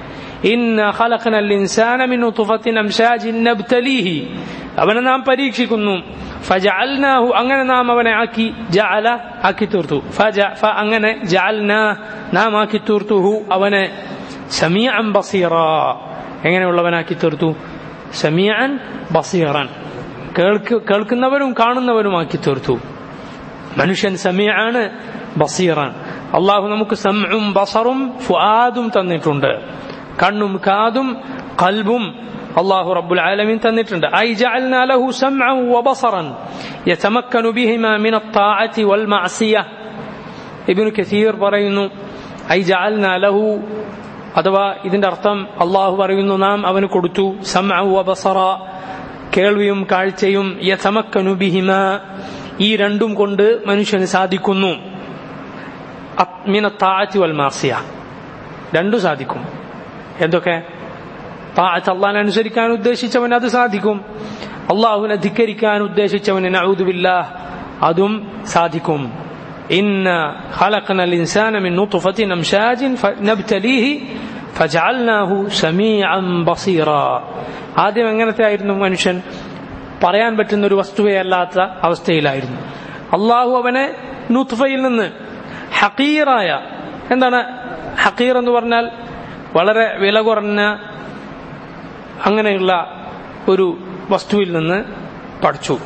ഇന്ന ഖലഖനൽ ഇൻസാന മിൻ നുത്ഫത്തിൻ അംശാജിൻ നബ്തലീഹി അവനെ നാം പരീക്ഷിക്കുന്നു ഫജഅൽനാഹു അങ്ങനെ നാം അവനെ ആക്കി ജഅല ആക്കി തീർത്തു ഫജ ഫ അങ്ങനെ ജഅൽനാ നാം ആക്കി തീർത്തുഹു അവനെ സമീഅൻ ബസീറ എങ്ങനെയുള്ളവനാക്കി തീർത്തു സമീഅൻ ബസീറൻ കേൾക്ക് കേൾക്കുന്നവരും കാണുന്നവരുമാക്കി തീർത്തു മനുഷ്യൻ സമീആണ് ബസീറാൻ അള്ളാഹു നമുക്ക് സംഉം ബസറും ഫുആദും തന്നിട്ടുണ്ട് കണ്ണും കാതും കൽബും അള്ളാഹു റബ്ബുൽ ആലമീൻ തന്നിട്ടുണ്ട് ഐ ജഅൽനാ ലഹു സംഅൻ വബസറൻ യതമക്കനു ബിഹിമാ മിന الطاعة والمعصية ഇബ്നു കസീർ പറയുന്നു ഐ ജഅൽനാ ലഹു അഥവാ ഇതിന്റെ അർത്ഥം അള്ളാഹു പറയുന്നു നാം അവന് കൊടുത്തു സംഅ വബസറ കേൾവിയും കാഴ്ചയും യതമക്കനു ബിഹിമ ഈ രണ്ടും കൊണ്ട് മനുഷ്യന് സാധിക്കുന്നു മിന താഴത്തി വൽ മാസിയ രണ്ടും സാധിക്കും എന്തൊക്കെ താഴത്ത് അള്ളാഹിനെ അനുസരിക്കാൻ ഉദ്ദേശിച്ചവൻ അത് സാധിക്കും അള്ളാഹുവിനെ ധിക്കരിക്കാൻ ഉദ്ദേശിച്ചവന് നഊദുബില്ല അതും സാധിക്കും ഇന്ന خلقنا الإنسان من نطفة أمشاج نبتليه فجعلناه سميعا بصيرا ആദ്യം എങ്ങനത്തെ ആയിരുന്നു മനുഷ്യൻ പറയാൻ പറ്റുന്ന ഒരു വസ്തുവേ അല്ലാത്ത അവസ്ഥയിലായിരുന്നു അള്ളാഹു അവനെ നുത്ഫയിൽ നിന്ന് ഹക്കീറായ എന്താണ് ഹക്കീർ എന്ന് പറഞ്ഞാൽ വളരെ വില കുറഞ്ഞ അങ്ങനെയുള്ള ഒരു വസ്തുവിൽ നിന്ന് പഠിച്ചു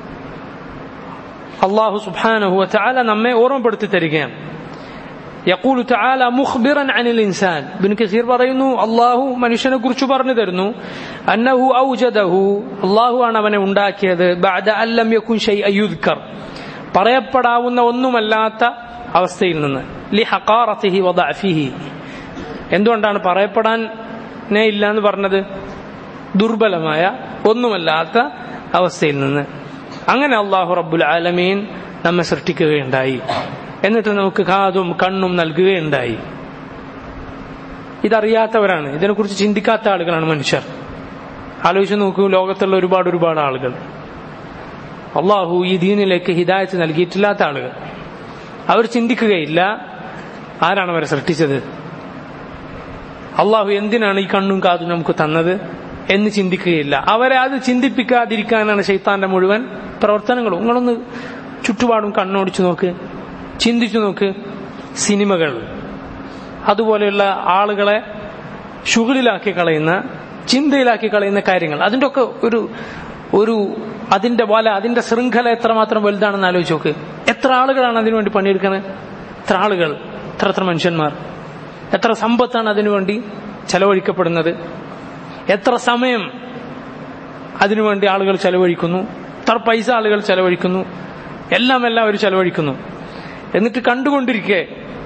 അള്ളാഹു സുബാനഹു ചാല നമ്മെ ഓർമ്മപ്പെടുത്തി തരികയാണ് يقول تعالى مخبرا عن الإنسان ابن كثير പറയുന്നു അള്ളാഹു മനുഷ്യനെ കുറിച്ച് പറഞ്ഞു തരുന്നു അന്നഹു ഔജദഹു അള്ളാഹു ആണ് അവനെ ഉണ്ടാക്കിയത് بعد أن لم يكن شيئا يذكر പറയപ്പെടാവുന്ന ഒന്നുമല്ലാത്ത അവസ്ഥയിൽ നിന്ന് ലി ഹക്കാറത്തിഹി വദഅഫിഹി എന്തുകൊണ്ടാണ് പറയപ്പെടാൻ ഇല്ല എന്ന് പറഞ്ഞത് ദുർബലമായ ഒന്നുമല്ലാത്ത അവസ്ഥയിൽ നിന്ന് അങ്ങനെ അള്ളാഹു റബ്ബുൽ ആലമീൻ നമ്മെ സൃഷ്ടിക്കുകയുണ്ടായി എന്നിട്ട് നമുക്ക് കാതും കണ്ണും നൽകുകയുണ്ടായി ഇതറിയാത്തവരാണ് ഇതിനെക്കുറിച്ച് ചിന്തിക്കാത്ത ആളുകളാണ് മനുഷ്യർ ആലോചിച്ച് നോക്കൂ ലോകത്തുള്ള ഒരുപാട് ഒരുപാട് ആളുകൾ അള്ളാഹു ഈ ദീനിലേക്ക് ഹിദായത്ത് നൽകിയിട്ടില്ലാത്ത ആളുകൾ അവർ ചിന്തിക്കുകയില്ല ആരാണ് അവരെ സൃഷ്ടിച്ചത് അള്ളാഹു എന്തിനാണ് ഈ കണ്ണും കാതും നമുക്ക് തന്നത് എന്ന് ചിന്തിക്കുകയില്ല അവരെ അത് ചിന്തിപ്പിക്കാതിരിക്കാനാണ് ശൈത്താന്റെ മുഴുവൻ പ്രവർത്തനങ്ങളും നിങ്ങളൊന്ന് ചുറ്റുപാടും കണ്ണോടിച്ചു നോക്ക് ചിന്തിച്ചു നോക്ക് സിനിമകൾ അതുപോലെയുള്ള ആളുകളെ ഷുഗലിലാക്കി കളയുന്ന ചിന്തയിലാക്കി കളയുന്ന കാര്യങ്ങൾ അതിൻ്റെ ഒക്കെ ഒരു ഒരു അതിന്റെ വല അതിന്റെ ശൃംഖല എത്രമാത്രം വലുതാണെന്ന് ആലോചിച്ച് നോക്ക് എത്ര ആളുകളാണ് അതിനുവേണ്ടി പണിയെടുക്കുന്നത് എത്ര ആളുകൾ എത്ര എത്ര മനുഷ്യന്മാർ എത്ര സമ്പത്താണ് അതിനുവേണ്ടി ചെലവഴിക്കപ്പെടുന്നത് എത്ര സമയം അതിനുവേണ്ടി ആളുകൾ ചെലവഴിക്കുന്നു എത്ര പൈസ ആളുകൾ ചെലവഴിക്കുന്നു എല്ലാം എല്ലാം അവർ ചെലവഴിക്കുന്നു എന്നിട്ട് കണ്ടുകൊണ്ടിരിക്കെ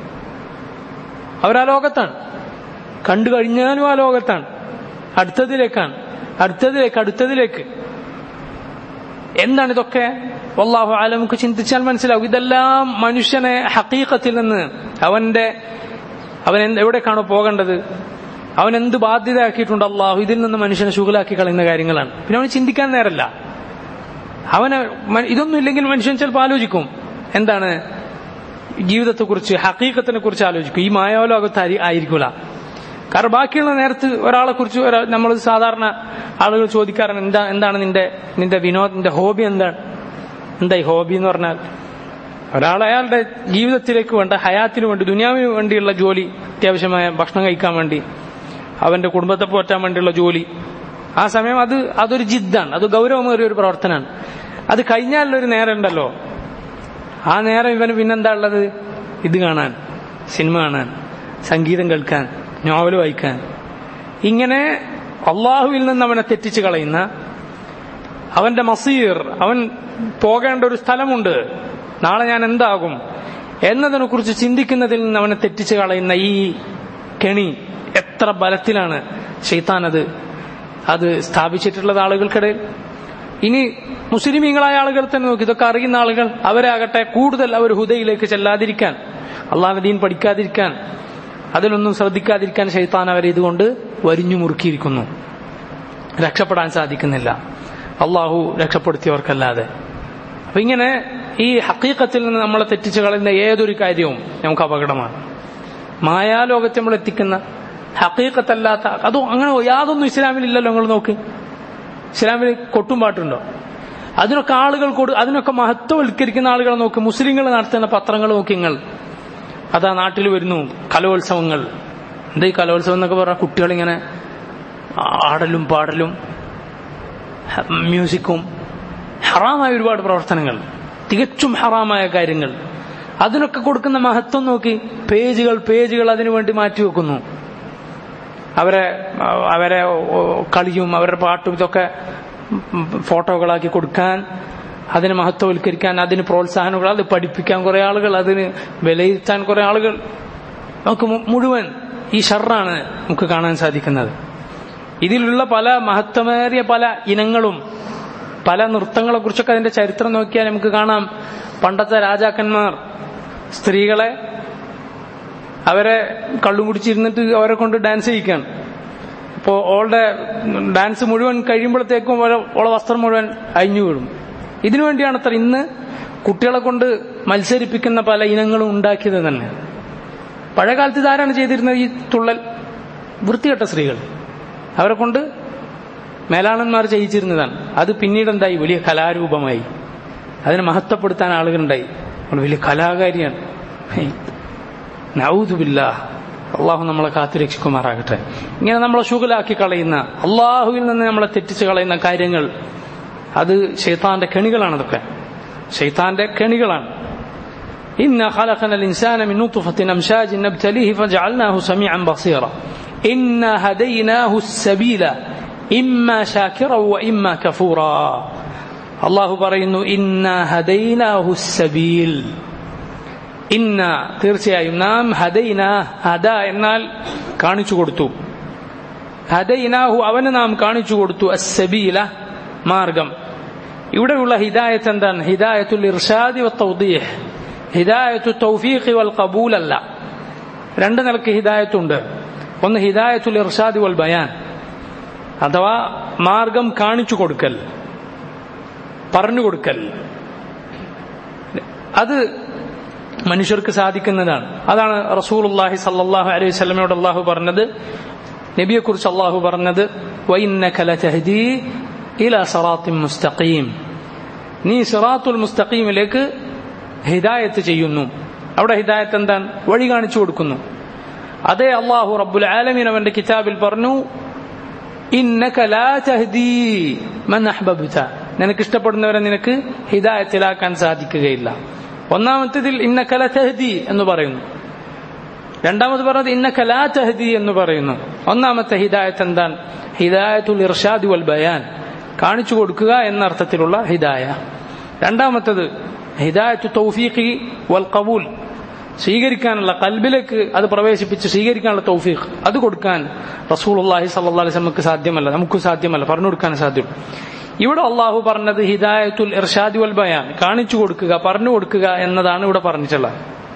അവരാ ലോകത്താണ് കണ്ടു കഴിഞ്ഞാലും ആ ലോകത്താണ് അടുത്തതിലേക്കാണ് അടുത്തതിലേക്ക് അടുത്തതിലേക്ക് എന്താണ് ഇതൊക്കെ വല്ലാഹു ആലം നമുക്ക് ചിന്തിച്ചാൽ മനസ്സിലാവും ഇതെല്ലാം മനുഷ്യനെ ഹക്കീക്കത്തിൽ നിന്ന് അവന്റെ അവൻ എവിടേക്കാണോ പോകേണ്ടത് അവൻ എന്ത് ബാധ്യതയാക്കിയിട്ടുണ്ട് അള്ളാഹു ഇതിൽ നിന്ന് മനുഷ്യനെ ശുഗലാക്കി കളയുന്ന കാര്യങ്ങളാണ് പിന്നെ അവന് ചിന്തിക്കാൻ നേരല്ല അവന് ഇതൊന്നും ഇല്ലെങ്കിൽ മനുഷ്യൻ ചിലപ്പോൾ ആലോചിക്കും എന്താണ് ജീവിതത്തെക്കുറിച്ച് ഹക്കീക്കത്തിനെ കുറിച്ച് ആലോചിക്കും ഈ മായാലോകത്ത് ആയിരിക്കൂല കാരണം ബാക്കിയുള്ള നേരത്ത് ഒരാളെ കുറിച്ച് നമ്മൾ സാധാരണ ആളുകൾ ചോദിക്കാറുണ്ട് എന്താ എന്താണ് നിന്റെ നിന്റെ വിനോദ് നിന്റെ ഹോബി എന്താണ് എന്താ ഈ ഹോബി എന്ന് പറഞ്ഞാൽ ഒരാൾ അയാളുടെ ജീവിതത്തിലേക്ക് വേണ്ട ഹയാത്തിന് വേണ്ടി ദുനിയാവിന് വേണ്ടിയുള്ള ജോലി അത്യാവശ്യമായ ഭക്ഷണം കഴിക്കാൻ വേണ്ടി അവന്റെ കുടുംബത്തെ പോറ്റാൻ വേണ്ടിയുള്ള ജോലി ആ സമയം അത് അതൊരു ജിദ്ദാണ് അത് ഗൗരവമേറിയ ഒരു പ്രവർത്തനമാണ് അത് കഴിഞ്ഞാലുള്ളൊരു നേരം ഉണ്ടല്ലോ ആ നേരം ഇവന് പിന്നെന്താ ഉള്ളത് ഇത് കാണാൻ സിനിമ കാണാൻ സംഗീതം കേൾക്കാൻ നോവൽ വായിക്കാൻ ഇങ്ങനെ അള്ളാഹുവിൽ നിന്ന് അവനെ തെറ്റിച്ച് കളയുന്ന അവന്റെ മസീർ അവൻ പോകേണ്ട ഒരു സ്ഥലമുണ്ട് നാളെ ഞാൻ എന്താകും എന്നതിനെ കുറിച്ച് ചിന്തിക്കുന്നതിൽ നിന്ന് അവനെ തെറ്റിച്ച് കളയുന്ന ഈ കെണി എത്ര ബലത്തിലാണ് ഷെയ്ത്താൻ അത് അത് സ്ഥാപിച്ചിട്ടുള്ളത് ആളുകൾക്കിടയിൽ ഇനി മുസ്ലിമീങ്ങളായ ആളുകൾ തന്നെ നോക്കി ഇതൊക്കെ അറിയുന്ന ആളുകൾ അവരാകട്ടെ കൂടുതൽ അവർ ഹുദയിലേക്ക് ചെല്ലാതിരിക്കാൻ അള്ളാഹ് ദീൻ പഠിക്കാതിരിക്കാൻ അതിലൊന്നും ശ്രദ്ധിക്കാതിരിക്കാൻ ഷെയ്ത്താൻ അവരെ ഇതുകൊണ്ട് വരിഞ്ഞു മുറുക്കിയിരിക്കുന്നു രക്ഷപ്പെടാൻ സാധിക്കുന്നില്ല അള്ളാഹു രക്ഷപ്പെടുത്തിയവർക്കല്ലാതെ അപ്പൊ ഇങ്ങനെ ഈ ഹക്കീക്കത്തിൽ നിന്ന് നമ്മളെ തെറ്റിച്ച് കളയുന്ന ഏതൊരു കാര്യവും നമുക്ക് അപകടമാണ് മായാലോകത്തെ നമ്മൾ എത്തിക്കുന്ന ഹക്കീക്കത്തല്ലാത്ത അതും അങ്ങനെ യാതൊന്നും ഇസ്ലാമിലില്ലല്ലോ നിങ്ങൾ നോക്ക് ഇസ്ലാമിൽ കൊട്ടും പാട്ടുണ്ടോ അതിനൊക്കെ ആളുകൾ കൊടു അതിനൊക്കെ മഹത്വവൽക്കരിക്കുന്ന ആളുകളെ നോക്ക് മുസ്ലിങ്ങൾ നടത്തുന്ന പത്രങ്ങൾ നോക്കി നിങ്ങൾ അതാ നാട്ടിൽ വരുന്നു കലോത്സവങ്ങൾ എന്താ ഈ കലോത്സവം എന്നൊക്കെ പറഞ്ഞാൽ കുട്ടികളിങ്ങനെ ആടലും പാടലും ഹ- മ്യൂസിക്കും ഹറാമായ ഒരുപാട് പ്രവർത്തനങ്ങൾ തികച്ചും ഹറാമായ കാര്യങ്ങൾ അതിനൊക്കെ കൊടുക്കുന്ന മഹത്വം നോക്കി പേജുകൾ പേജുകൾ അതിനു വേണ്ടി മാറ്റിവെക്കുന്നു അവരെ അവരെ കളിയും അവരുടെ പാട്ടും ഇതൊക്കെ ഫോട്ടോകളാക്കി കൊടുക്കാൻ അതിനെ മഹത്വവൽക്കരിക്കാൻ അതിന് പ്രോത്സാഹനങ്ങൾ അത് പഠിപ്പിക്കാൻ കുറെ ആളുകൾ അതിന് വിലയിരുത്താൻ കുറെ ആളുകൾ നമുക്ക് മു- മുഴുവൻ ഈ ഷർറാണ് നമുക്ക് കാണാൻ സാധിക്കുന്നത് ഇതിലുള്ള പല മഹത്വമേറിയ പല ഇനങ്ങളും പല നൃത്തങ്ങളെ കുറിച്ചൊക്കെ അതിന്റെ ചരിത്രം നോക്കിയാൽ നമുക്ക് കാണാം പണ്ടത്തെ രാജാക്കന്മാർ സ്ത്രീകളെ അവരെ കള്ളും കുടിച്ചിരുന്നിട്ട് അവരെ കൊണ്ട് ഡാൻസ് ചെയ്യിക്കാണ് അപ്പോൾ ഓളുടെ ഡാൻസ് മുഴുവൻ കഴിയുമ്പോഴത്തേക്കും ഓളെ- ഓളെ വസ്ത്രം മുഴുവൻ അഴിഞ്ഞു വീഴും ഇതിനു വേണ്ടിയാണ് അത്ര ഇന്ന് കുട്ടികളെ കൊണ്ട് മത്സരിപ്പിക്കുന്ന പല ഇനങ്ങളും ഉണ്ടാക്കിയത് തന്നെ പഴയ കാലത്ത് ഇതാരാണ് ചെയ്തിരുന്നത് ഈ തുള്ളൽ വൃത്തികെട്ട സ്ത്രീകൾ അവരെ കൊണ്ട് മേലാളന്മാർ ചെയ്യിച്ചിരുന്നതാണ് അത് പിന്നീട് എന്തായി വലിയ കലാരൂപമായി അതിനെ മഹത്വപ്പെടുത്താൻ ആളുകളുണ്ടായി അവൾ വലിയ കലാകാരിയാണ് ഹേയ്. നൗദുബില്ലാ അള്ളാഹു നമ്മളെ കാത്തുരക്ഷിക്കുമാറാകട്ടെ ഇങ്ങനെ നമ്മളെ ശുഗലാക്കി കളയുന്ന അള്ളാഹുവിൽ നിന്ന് നമ്മളെ തെറ്റിച്ച് കളയുന്ന കാര്യങ്ങൾ അത് ഷെയ്ത്താന്റെ കെണികളാണ് അതൊക്കെ ഷെയ്ത്താന്റെ കെണികളാണ് إنا خلقنا الإنسان من نطفة أمشاج نبتليه فجعلناه سميعا بصيرا إنا هديناه السبيل إما شاكرا وإما كفورا الله പറയുന്നു إنا هديناه السبيل ഇന്ന തീർച്ചയായും നാം ഹദൈന ഹദ എന്നാൽ കാണിച്ചു കൊടുത്തു ഹദൈനാഹു അവന് നാം കാണിച്ചു കൊടുത്തു അസ്സബീല മാർഗം ഇവിടെയുള്ള ഹിദായത്ത് എന്താണ് ഹിദായത്തുൽ ഇർഷാദി വത്തൗദീഹ് ഹിദായത്തു തൗഫീഖ് വൽ ഖബൂൽ അല്ല രണ്ട് നിലക്ക് ഹിദായത്തുണ്ട് ഒന്ന് ഹിദായത്തുൽ ഇർഷാദി വൽ ബയാൻ അഥവാ മാർഗം കാണിച്ചു കൊടുക്കൽ പറഞ്ഞു കൊടുക്കൽ അത് മനുഷ്യർക്ക് സാധിക്കുന്നതാണ് അതാണ് റസൂലുള്ളാഹി സല്ലല്ലാഹു അലൈഹി വസല്ലമയോട് അള്ളാഹു പറഞ്ഞത് നബിയെക്കുറിച്ച് അള്ളാഹു പറഞ്ഞത് വഇന്നക ലതഹ്ദീ ഇലാ സിറാത്തിൻ മുസ്തഖീം നീ സിറാത്തുൽ മുസ്തഖീമിലേക്ക് ഹിദായത്ത് ചെയ്യുന്നു അവിടെ ഹിദായത്ത് എന്താണ് വഴി കാണിച്ചു കൊടുക്കുന്നു അതേ അള്ളാഹു റബ്ബുൽ ആലമീൻ അവന്റെ കിതാബിൽ പറഞ്ഞു ഇന്നക ലാ തഹ്ദീ മൻ അഹ്ബബ്ത നിനക്ക് ഇഷ്ടപ്പെടുന്നവരെ നിനക്ക് ഹിദായത്തിലാക്കാൻ സാധിക്കുകയില്ല ഒന്നാമത്തേതിൽ ഇന്ന കല തഹദി എന്ന് പറയുന്നു രണ്ടാമത് പറഞ്ഞത് ഇന്ന കലാ തഹദി എന്ന് പറയുന്നു ഒന്നാമത്തെ ഹിദായത്ത് എന്താണ് ഹിദായത്തുൽ ഇർഷാദി വൽ ബയാൻ കാണിച്ചു കൊടുക്കുക എന്ന അർത്ഥത്തിലുള്ള ഹിദായ രണ്ടാമത്തത് ഹിദായത്തു തൗഫീഖി വൽ കബൂൽ സ്വീകരിക്കാനുള്ള കൽബിലേക്ക് അത് പ്രവേശിപ്പിച്ച് സ്വീകരിക്കാനുള്ള തൗഫീഖ് അത് കൊടുക്കാൻ റസൂൽ അള്ളാഹി സല്ലാ അലൈഹി നമുക്ക് സാധ്യമല്ല നമുക്ക് സാധ്യമല്ല പറഞ്ഞു കൊടുക്കാൻ സാധ്യം ഇവിടെ അള്ളാഹു പറഞ്ഞത് ഹിദായത്തുൽ ഇർഷാദി വൽ ബയാൻ കാണിച്ചു കൊടുക്കുക പറഞ്ഞു കൊടുക്കുക എന്നതാണ് ഇവിടെ പറഞ്ഞിട്ടുള്ളത്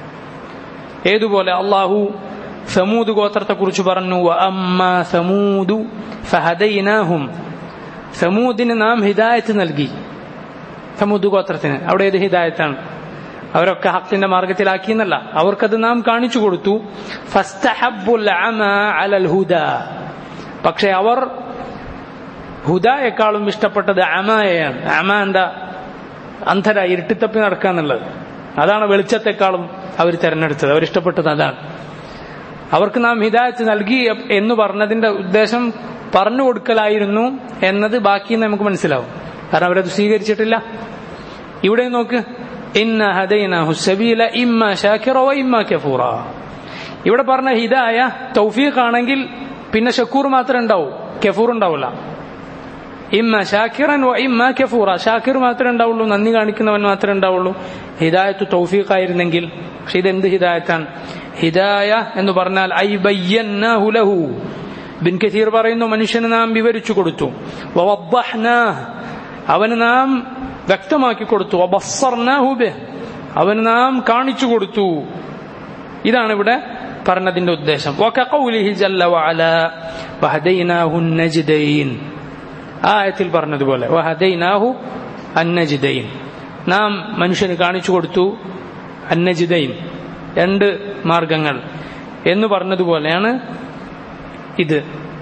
ഏതുപോലെ അള്ളാഹു സമൂദ് ഗോത്രത്തെ കുറിച്ച് പറഞ്ഞു "വഅമ്മാ സമൂദു ഫഹദൈനാഹും സമൂദിന് നാം ഹിദായത്ത് നൽകി സമൂദ് ഗോത്രത്തിന് അവിടെ ഏത് ഹിദായത്താണ് അവരൊക്കെ ഹക്കിന്റെ മാർഗത്തിലാക്കി എന്നല്ല അവർക്കത് നാം കാണിച്ചു കൊടുത്തു ഫസ്തഹബ്ബുൽ അമ അലൽ ഹുദ പക്ഷെ അവർ ഹുദായെക്കാളും ഇഷ്ടപ്പെട്ടത് അമായയാണ് അമ എന്താ അന്ധര ഇരുട്ടിത്തപ്പി നടക്കുക എന്നുള്ളത് അതാണ് വെളിച്ചത്തെക്കാളും അവർ തെരഞ്ഞെടുത്തത് അവരിഷ്ടപ്പെട്ടത് അതാണ് അവർക്ക് നാം ഹിദായത്ത് നൽകി എന്ന് പറഞ്ഞതിന്റെ ഉദ്ദേശം പറഞ്ഞു കൊടുക്കലായിരുന്നു എന്നത് ബാക്കി നമുക്ക് മനസ്സിലാവും കാരണം അവരത് സ്വീകരിച്ചിട്ടില്ല ഇവിടെ നോക്ക് ഇന്ന ഹദൈനാഹു സബീല ഇമ്മ ഷാക്കിറ വ ഇമ്മ കഫൂറ ഇവിടെ പറഞ്ഞ ഹിദായ തൗഫീഖ് ആണെങ്കിൽ പിന്നെ ഷക്കൂർ മാത്രമേ ഉണ്ടാവൂ കഫൂർ ഉണ്ടാവില്ല ഇമ്മ ഷാക്കിറൻ വ ഇമ്മ കഫൂറ ഷാക്കിർ മാത്രമേ ഉണ്ടാവുള്ളൂ നന്ദി കാണിക്കുന്നവൻ മാത്രമേ ഉണ്ടാവുള്ളൂ ഹിദായത്ത് തൗഫീഖ് ആയിരുന്നെങ്കിൽ പക്ഷെ ഇതെന്ത് ഹിദായത്താണ് ഹിദായ എന്ന് പറഞ്ഞാൽ ഐ ബയ്യന്നാഹു ലഹു ബിൻ കസീർ പറയുന്നു മനുഷ്യന് നാം വിവരിച്ചു കൊടുത്തു വവദ്ദഹ്നാഹ് അവന് നാം വ്യക്തമാക്കി കൊടുത്തു വബസ്സർനാഹു ബിഹ് അവന് നാം കാണിച്ചു കൊടുത്തു ഇതാണ് ഇവിടെ പറഞ്ഞതിന്റെ ഉദ്ദേശം വകഖൗലിഹി ജല്ല വഅല വഹദൈനാഹു നജ്ദൈൻ ആയത്തിൽ പറഞ്ഞതുപോലെ വഹദൈനാഹു അന്നജിദൈൻ നാം മനുഷ്യന് കാണിച്ചു കൊടുത്തു അന്നജിദൈൻ രണ്ട് മാർഗങ്ങൾ എന്ന് പറഞ്ഞതുപോലെയാണ് ഇത്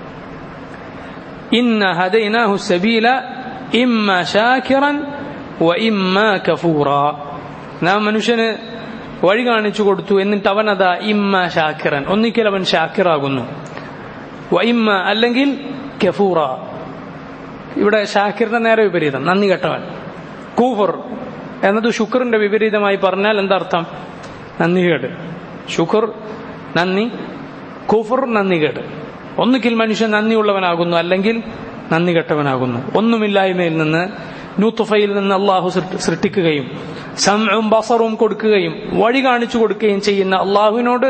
ഇന്ന ഹദൈനാഹു സബീല ഇമ്മ ഷാക്കിറൻ വ ഇമ്മ കഫൂറ നാം മനുഷ്യന് വഴി കാണിച്ചു കൊടുത്തു എന്നിട്ട് അവനതാ ഇമ്മ ഷാക്കിറൻ ഒന്നിക്കൽ അവൻ ഷാക്കിറാകുന്നു വ ഇമ്മ അല്ലെങ്കിൽ കഫൂറ ഇവിടെ ഷാക്കിറിന്റെ നേരെ വിപരീതം നന്ദി കെട്ടവൻ കൂഫർ എന്നത് ശുക്റിന്റെ വിപരീതമായി പറഞ്ഞാൽ എന്താർത്ഥം നന്ദികേട് ശുക്ർ നന്ദി കുഫർ നന്ദികേട് ഒന്നുകിൽ മനുഷ്യൻ നന്ദിയുള്ളവനാകുന്നു അല്ലെങ്കിൽ നന്ദി കെട്ടവനാകുന്നു ഒന്നുമില്ലായ്മയിൽ നിന്ന് നൂത്തുഫയിൽ നിന്ന് അള്ളാഹു സൃഷ്ടിക്കുകയും സമവും ബസറും കൊടുക്കുകയും വഴി കാണിച്ചു കൊടുക്കുകയും ചെയ്യുന്ന അള്ളാഹുവിനോട്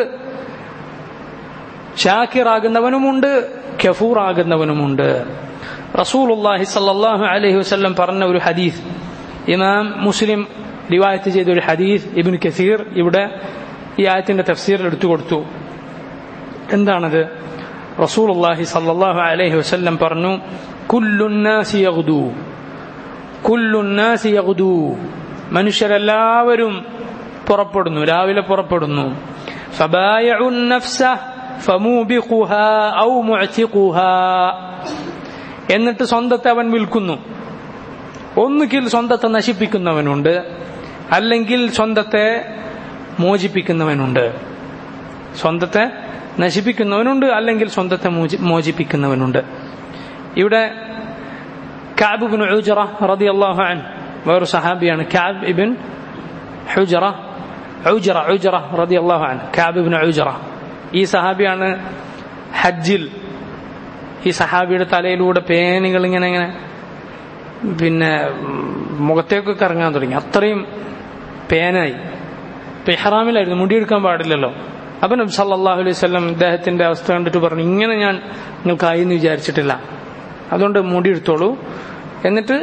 ഷാക്കിറാകുന്നവനുമുണ്ട് കഫൂറാകുന്നവനുമുണ്ട് റസൂലുള്ളാഹി സല്ലല്ലാഹു അലൈഹി വസല്ലം പറഞ്ഞ ഒരു ഹദീസ് ഇമാം മുസ്ലിം റിവായത്ത് ചെയ്ത ഒരു ഹദീസ് ഇബ്നു കസീർ ഇവിടെ ഈ ആയത്തിന്റെ തഫ്സീറിൽ എടുത്തു കൊടുത്തു എന്താണത് റസൂലുള്ളാഹി സല്ലല്ലാഹു അലൈഹി വസല്ലം പറഞ്ഞു കുല്ലുന്നാസി യഗ്ദു കുല്ലുന്നാസി യഗ്ദു മനുഷ്യരെല്ലാവരും പുറപ്പെടുന്നു രാവിലെ പുറപ്പെടുന്നു ഫബായഉ നഫ്സ ഫമൂബിഖുഹാ ഔ മുഅ്തിഖുഹാ എന്നിട്ട് സ്വന്തത്തെ അവൻ വിൽക്കുന്നു ഒന്നുകിൽ സ്വന്തത്തെ നശിപ്പിക്കുന്നവനുണ്ട് അല്ലെങ്കിൽ സ്വന്തത്തെ മോചിപ്പിക്കുന്നവനുണ്ട് സ്വന്തത്തെ നശിപ്പിക്കുന്നവനുണ്ട് അല്ലെങ്കിൽ സ്വന്തത്തെ മോചിപ്പിക്കുന്നവനുണ്ട് ഇവിടെ കാബ് ഇബിൻ ഉജറ റളിയല്ലാഹു അൻ വേറൊരു സഹാബിയാണ് കാബ് ഇബിൻ ഹുജറ ഉജറ ഉജറ റളിയല്ലാഹു അൻ കാബ് ഇബിൻ ഉജറ ഈ സഹാബിയാണ് ഹജ്ജിൽ ഈ സഹാബിയുടെ തലയിലൂടെ പേനുകൾ ഇങ്ങനെ ഇങ്ങനെ പിന്നെ മുഖത്തേക്കൊക്കെ ഇറങ്ങാൻ തുടങ്ങി അത്രയും പേനായി ഇപ്പൊ ഇഹ്റാമിലായിരുന്നു മുടിയെടുക്കാൻ പാടില്ലല്ലോ അപ്പൊ നബി സല്ലല്ലാഹു അലൈഹി വസല്ലം ഇദ്ദേഹത്തിന്റെ അവസ്ഥ കണ്ടിട്ട് പറഞ്ഞു ഇങ്ങനെ ഞാൻ നിങ്ങൾക്കായി എന്ന് വിചാരിച്ചിട്ടില്ല അതുകൊണ്ട് മുടി എടുത്തോളൂ എന്നിട്ട്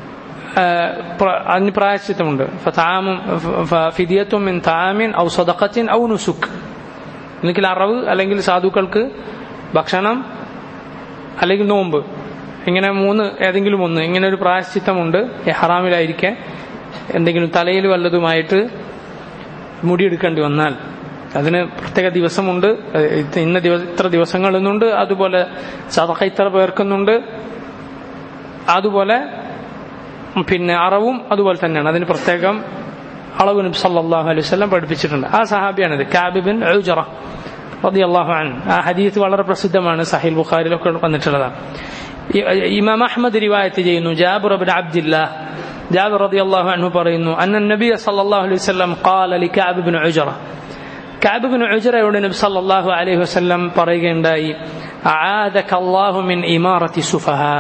അതിന് പ്രായശ്ചിത്തമുണ്ട് ഫിദിയത്തും മിൻ താമിൻ ഔ സദഖത്തിൻ ഔ നുസുക്ക് ഒന്നുകിൽ അറവ് അല്ലെങ്കിൽ സാധുക്കൾക്ക് ഭക്ഷണം അല്ലെങ്കിൽ നോമ്പ് ഇങ്ങനെ മൂന്ന് ഏതെങ്കിലും ഒന്ന് ഇങ്ങനെ ഒരു പ്രായശ്ചിത്തമുണ്ട് ഹറാമിലായിരിക്കെ എന്തെങ്കിലും തലയിൽ വല്ലതുമായിട്ട് മുടിയെടുക്കേണ്ടി വന്നാൽ അതിന് പ്രത്യേക ദിവസമുണ്ട് ഇന്ന ദിവസം ഇത്ര ദിവസങ്ങൾ എന്നുണ്ട് അതുപോലെ സതക്ക ഇത്ര പേർക്കുന്നുണ്ട് അതുപോലെ പിന്നെ അറവും അതുപോലെ തന്നെയാണ് അതിന് പ്രത്യേകം അളവ് നബി സല്ലല്ലാഹു അലൈഹി വസല്ലം പഠിപ്പിച്ചിട്ടുണ്ട് ആ സഹാബിയാണിത് കാബിബിൻ ഉജറ റളിയല്ലാഹു അൻഹു ആ ഹദീസ് വളരെ പ്രസിദ്ധമാണ് സഹീൽ ബുഖാരിലൊക്കെ വന്നിട്ടുള്ളതാണ് ഇമാം അഹ്മദ് റിവായത്ത് ചെയ്യുന്നു ജാബിർ ബിൻ അബ്ദുല്ലാ ജാബിർ റളിയല്ലാഹു അൻഹു പറയുന്നു അന്ന നബി സല്ലല്ലാഹു അലൈഹി വസല്ലം ഖാല ലി കഅബ് ബിൻ ഉജറ കഅബ് ബിൻ ഉജറയോട് നബി സല്ലല്ലാഹു അലൈഹി വസല്ലം പറയുകയുണ്ടായി അആദക അല്ലാഹു മിൻ ഇമാറത്തി സുഫഹാ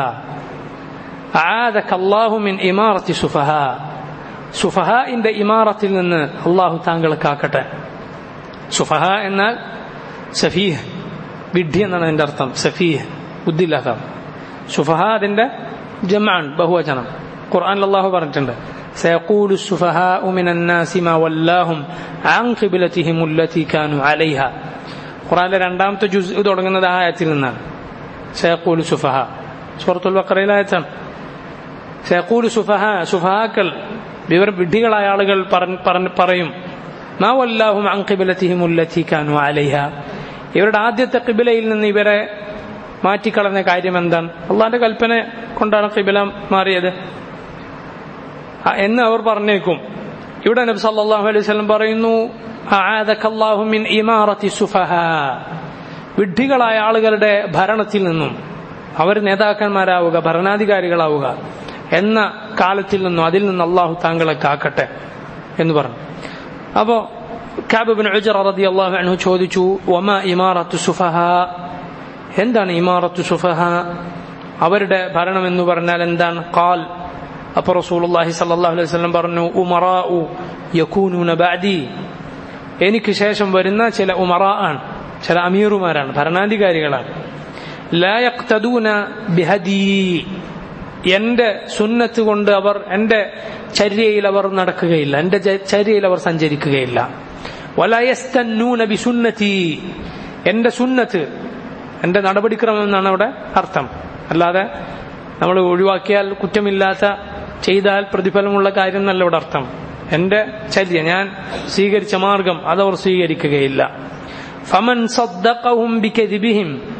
അആദക അല്ലാഹു മിൻ ഇമാറത്തി സുഫഹാ സുഫഹാഇന്റെ ഇമാറത്തിൽ നിന്ന് അള്ളാഹു താങ്കളെ കാക്കട്ടെ സുഫഹ എന്നാൽ സഫീഹ് വിഡ്ഢി എന്നാണ് അതിന്റെ അർത്ഥം സഫീഹ് ബുദ്ധിയില്ലാത്ത സുഫഹ അതിന്റെ ജമാണ് ബഹുവചനം ഖുർആൻ അള്ളാഹു പറഞ്ഞിട്ടുണ്ട് سيقول السفهاء من الناس ما ولاهم عن قبلتهم التي كانوا عليها ഖുർആനിലെ രണ്ടാമത്തെ ജുസ് തുടങ്ങുന്നത് ആ ആയത്തിൽ നിന്നാണ് സയഖൂൽ സുഫഹ സൂറത്തുൽ ബഖറയിലെ ആയത്താണ് സയഖൂൽ സുഫഹ സുഫഹാക്കൾ ഇവർ വിഡ്ഢികളായ ആളുകൾ പറയും മാ വല്ലാഹും അൻ ഖിബലതിഹിം ഉല്ലതി കാനു അലൈഹ ഇവരുടെ ആദ്യത്തെ കിബിലയിൽ നിന്ന് ഇവരെ മാറ്റിക്കളഞ്ഞ കാര്യം എന്താണ് അള്ളാന്റെ കൽപ്പന കൊണ്ടാണ് കിബില മാറിയത് എന്ന് അവർ പറഞ്ഞേക്കും ഇവിടെ നബി സല്ലല്ലാഹു അലൈഹി വസല്ലം പറയുന്നു അആദകല്ലാഹു മിൻ ഇമാറത്തി സുഫഹ വിഡ്ഢികളായ ആളുകളുടെ ഭരണത്തിൽ നിന്നും അവർ നേതാക്കന്മാരാവുക ഭരണാധികാരികളാവുക എന്ന കാലത്തിൽ നിന്നും അതിൽ നിന്ന് അള്ളാഹു താങ്കളെ കാക്കട്ടെ എന്ന് പറഞ്ഞു അപ്പോ കാബിബിൻ ഉജറ റളിയല്ലാഹു അൻഹു ചോദിച്ചു വമ ഇമാറത്തു സുഫഹ എന്താണ് ഇമാറത്തു സുഫഹ അവരുടെ ഭരണം എന്ന് പറഞ്ഞാൽ എന്താണ് ഖാൽ അപ്പോൾ റസൂലുള്ളാഹി സ്വല്ലല്ലാഹു അലൈഹി വസല്ലം പറഞ്ഞു ഉമറാഉ യകൂനൂന ബഅദി എനിക്ക് ശേഷം വരുന്ന ചില ഉമറാ ആണ് ചില അമീറുമാരാണ് ഭരണാധികാരികളാണ് ലാ യഖ്തദൂന ബിഹദി എന്റെ സുന്നത്ത് കൊണ്ട് അവർ എന്റെ ചര്യയിൽ അവർ നടക്കുകയില്ല എന്റെ ചര്യയിൽ അവർ സഞ്ചരിക്കുകയില്ല വലയസ്തന്നൂന ബിസുന്നതി എന്റെ സുന്നത്ത് എന്റെ നടപടിക്രമം എന്നാണ് അവിടെ അർത്ഥം അല്ലാതെ നമ്മൾ ഒഴിവാക്കിയാൽ കുറ്റമില്ലാത്ത ചെയ്താൽ പ്രതിഫലമുള്ള കാര്യം എന്നല്ല ഇവിടെ അർത്ഥം എന്റെ ചര്യ ഞാൻ സ്വീകരിച്ച മാർഗം അതവർ സ്വീകരിക്കുകയില്ല ഫമൻ സദ്ദഖഹും ബികദിബിഹിം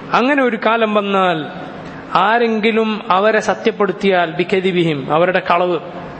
അങ്ങനെ ഒരു കാലം വന്നാൽ ആരെങ്കിലും അവരെ സത്യപ്പെടുത്തിയാൽ ബിക്കതിബിഹിം അവരുടെ കളവ്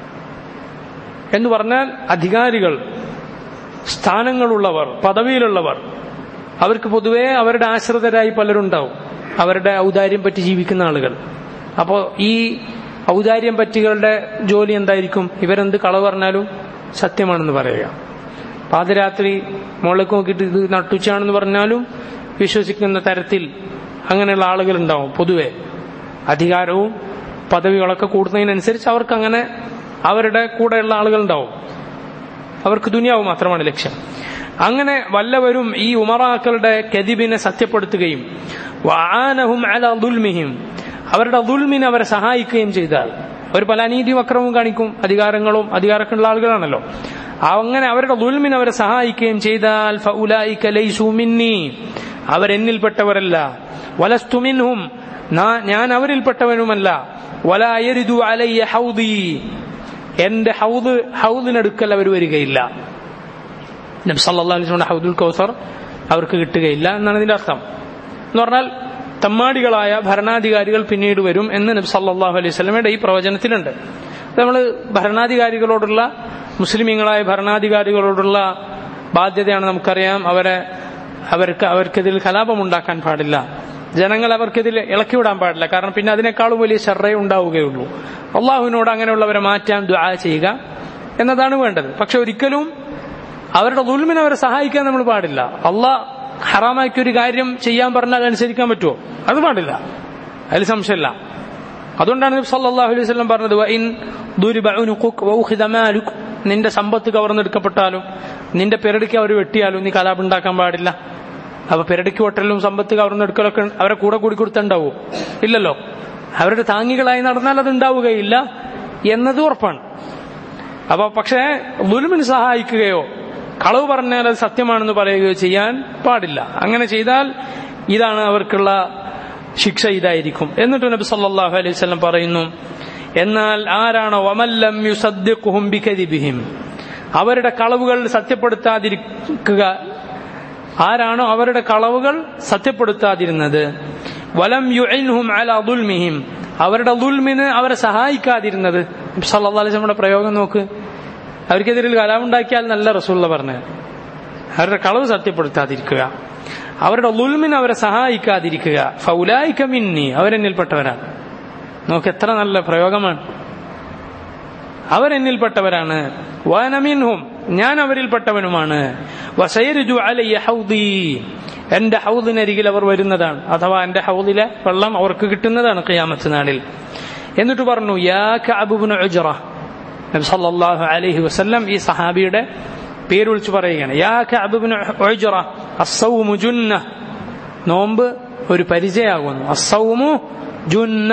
എന്ന് പറഞ്ഞാൽ അധികാരികൾ സ്ഥാനങ്ങളുള്ളവർ പദവിയിലുള്ളവർ അവർക്ക് പൊതുവെ അവരുടെ ആശ്രിതരായി പലരുണ്ടാവും അവരുടെ ഔദാര്യം പറ്റി ജീവിക്കുന്ന ആളുകൾ അപ്പോൾ ഈ ഔദാര്യം പറ്റികളുടെ ജോലി എന്തായിരിക്കും ഇവരെന്ത് കളവ് പറഞ്ഞാലും സത്യമാണെന്ന് പറയുക പാതിരാത്രി മുകളിലേക്ക് നോക്കിയിട്ട് ഇത് നട്ടുച്ചാണെന്ന് പറഞ്ഞാലും വിശ്വസിക്കുന്ന തരത്തിൽ അങ്ങനെയുള്ള ആളുകൾ ഉണ്ടാവും പൊതുവെ അധികാരവും പദവികളൊക്കെ കൂടുന്നതിനനുസരിച്ച് അവർക്ക് അങ്ങനെ അവരുടെ കൂടെയുള്ള ആളുകൾ ഉണ്ടാവും അവർക്ക് ദുനിയാവ് മാത്രമാണ് ലക്ഷ്യം അങ്ങനെ വല്ലവരും ഈ ഉമറാക്കളുടെ കെതിബിനെ സത്യപ്പെടുത്തുകയും വാനഹും അല ദുൽമിഹിം അവരുടെ ദുൽമിനെ അവരെ സഹായിക്കുകയും ചെയ്താൽ അവർ പല അനീതിയും അക്രമവും കാണിക്കും അധികാരങ്ങളും അധികാരമുള്ള ആളുകളാണല്ലോ അങ്ങനെ അവരുടെ ദുൽമിനെ അവരെ സഹായിക്കുകയും ചെയ്താൽ ഫഉലായിക ലൈസു മിന്നി അവരെന്നിൽപ്പെട്ടവരല്ല വലസ്തു മിൻഹും ഞാൻ അവരിൽപ്പെട്ടവനുമല്ല വലാ യരിദു അലയ്യ ഹൗദി എന്റെ ഹൗദ് ഹൗദിനടുക്കൽ അവർ വരികയില്ല നബി സല്ലല്ലാഹു അലൈഹി വസല്ലം ഹൗദുൽ കൗസർ അവർക്ക് കിട്ടുകയില്ല എന്നാണ് ഇതിന്റെ അർത്ഥം എന്ന് പറഞ്ഞാൽ തമ്മാടികളായ ഭരണാധികാരികൾ പിന്നീട് വരും എന്ന് നബി സല്ലല്ലാഹു അലൈഹി വസല്ലമയുടെ ഈ പ്രവചനത്തിലുണ്ട് നമ്മൾ ഭരണാധികാരികളോടുള്ള മുസ്ലിമീങ്ങളായ ഭരണാധികാരികളോടുള്ള ബാധ്യതയാണ് നമുക്കറിയാം അവരെ അവർക്ക് അവർക്കിതിൽ കലാപമുണ്ടാക്കാൻ പാടില്ല ജനങ്ങൾ അവർക്കിതിൽ ഇളക്കിവിടാൻ പാടില്ല കാരണം പിന്നെ അതിനേക്കാളും വലിയ ശ്രദ്ധ ഉണ്ടാവുകയുള്ളൂ അള്ളാഹുവിനോട് അങ്ങനെയുള്ളവരെ മാറ്റാൻ ദുആ ചെയ്യുക എന്നതാണ് വേണ്ടത് പക്ഷെ ഒരിക്കലും അവരുടെ ദുൽമിനെ അവരെ സഹായിക്കാൻ നമ്മൾ പാടില്ല അള്ളാഹ് ഹറാമാക്കിയ ഒരു കാര്യം ചെയ്യാൻ പറഞ്ഞാൽ അനുസരിക്കാൻ പറ്റുമോ അത് പാടില്ല അതിൽ സംശയമില്ല അതുകൊണ്ടാണ് നബി സല്ലല്ലാഹു അലൈഹി വസല്ലം പറഞ്ഞത് വഇൻ ദുരിബ ഉനുഖുക് വഉഖിദ മാലുക് നിന്റെ സമ്പത്ത് കവർന്നെടുക്കപ്പെട്ടാലും നിന്റെ പെരടിക്ക് അവർ വെട്ടിയാലും നീ കലാപം ഉണ്ടാക്കാൻ പാടില്ല അപ്പൊ പെരടിക്ക് വെട്ടലും സമ്പത്ത് കവർന്നെടുക്കലൊക്കെ അവരെ കൂടെ കൂടി കൊടുത്തുണ്ടാവോ ഇല്ലല്ലോ അവരുടെ താങ്ങികളായി നടന്നാൽ അത് ഉണ്ടാവുകയില്ല എന്നത് ഉറപ്പാണ് അപ്പൊ പക്ഷേ ദുൽമിന് സഹായിക്കുകയോ കളവ് പറഞ്ഞാൽ അത് സത്യമാണെന്ന് പറയുകയോ ചെയ്യാൻ പാടില്ല അങ്ങനെ ചെയ്താൽ ഇതാണ് അവർക്കുള്ള ശിക്ഷ ഇതായിരിക്കും എന്നിട്ട് നബി സല്ലല്ലാഹു അലൈഹി വസല്ലം പറയുന്നു എന്നാൽ ആരാണോ വമല്ലം യുസദ്ദിഖുഹും ബികദിബിഹിം അവരുടെ കളവുകൾ സത്യപ്പെടുത്താതിരിക്കുക ആരാണോ അവരുടെ കളവുകൾ സത്യപ്പെടുത്താതിരുന്നത് വലം യുഇൻഹും അലാ ദുൽമിഹിം അവരുടെ ദുൽമിന് അവരെ സഹായിക്കാതിരുന്നത് നബി സല്ലല്ലാഹു അലൈഹി വസല്ലമയുടെ പ്രയോഗം നോക്ക് അവർക്കെതിരിൽ കലാമുണ്ടാക്കിയാൽ നല്ല റസൂള്ള പറഞ്ഞത് അവരുടെ കളവ് സത്യപ്പെടുത്താതിരിക്കുക അവരുടെ ലുൽമിന് അവരെ സഹായിക്കാതിരിക്കുക ഫൗലായിക്ക മിന്നി അവരെന്നിൽപ്പെട്ടവരാണ് നോക്ക് എത്ര നല്ല പ്രയോഗമാണ് അവരെന്നിൽപ്പെട്ടവരാണ് വാനമിൻഹും ഞാൻ അവരിൽപ്പെട്ടവനുമാണ് വസൈരുജു അലയ്യ ഹൗദി എന്റെ ഹൗദിനരികിൽ അവർ വരുന്നതാണ് അഥവാ എന്റെ ഹൗദിലെ വെള്ളം അവർക്ക് കിട്ടുന്നതാണ് ഖിയാമത്ത് നാളിൽ എന്നിട്ട് പറഞ്ഞു യാ കഅബുബ്നു ഉജ്റ നബി സല്ലല്ലാഹു അലൈഹി വസല്ലം ഈ സഹാബിയുടെ പേര് വിളിച്ചു പറയുകയാണ് യാ കഅബുബ്നു ഉജ്റ അസ്സൗമു ജുന്ന നോമ്പ് ഒരു പരിചയമാകുന്നു അസ്സൗമു ജുന്ന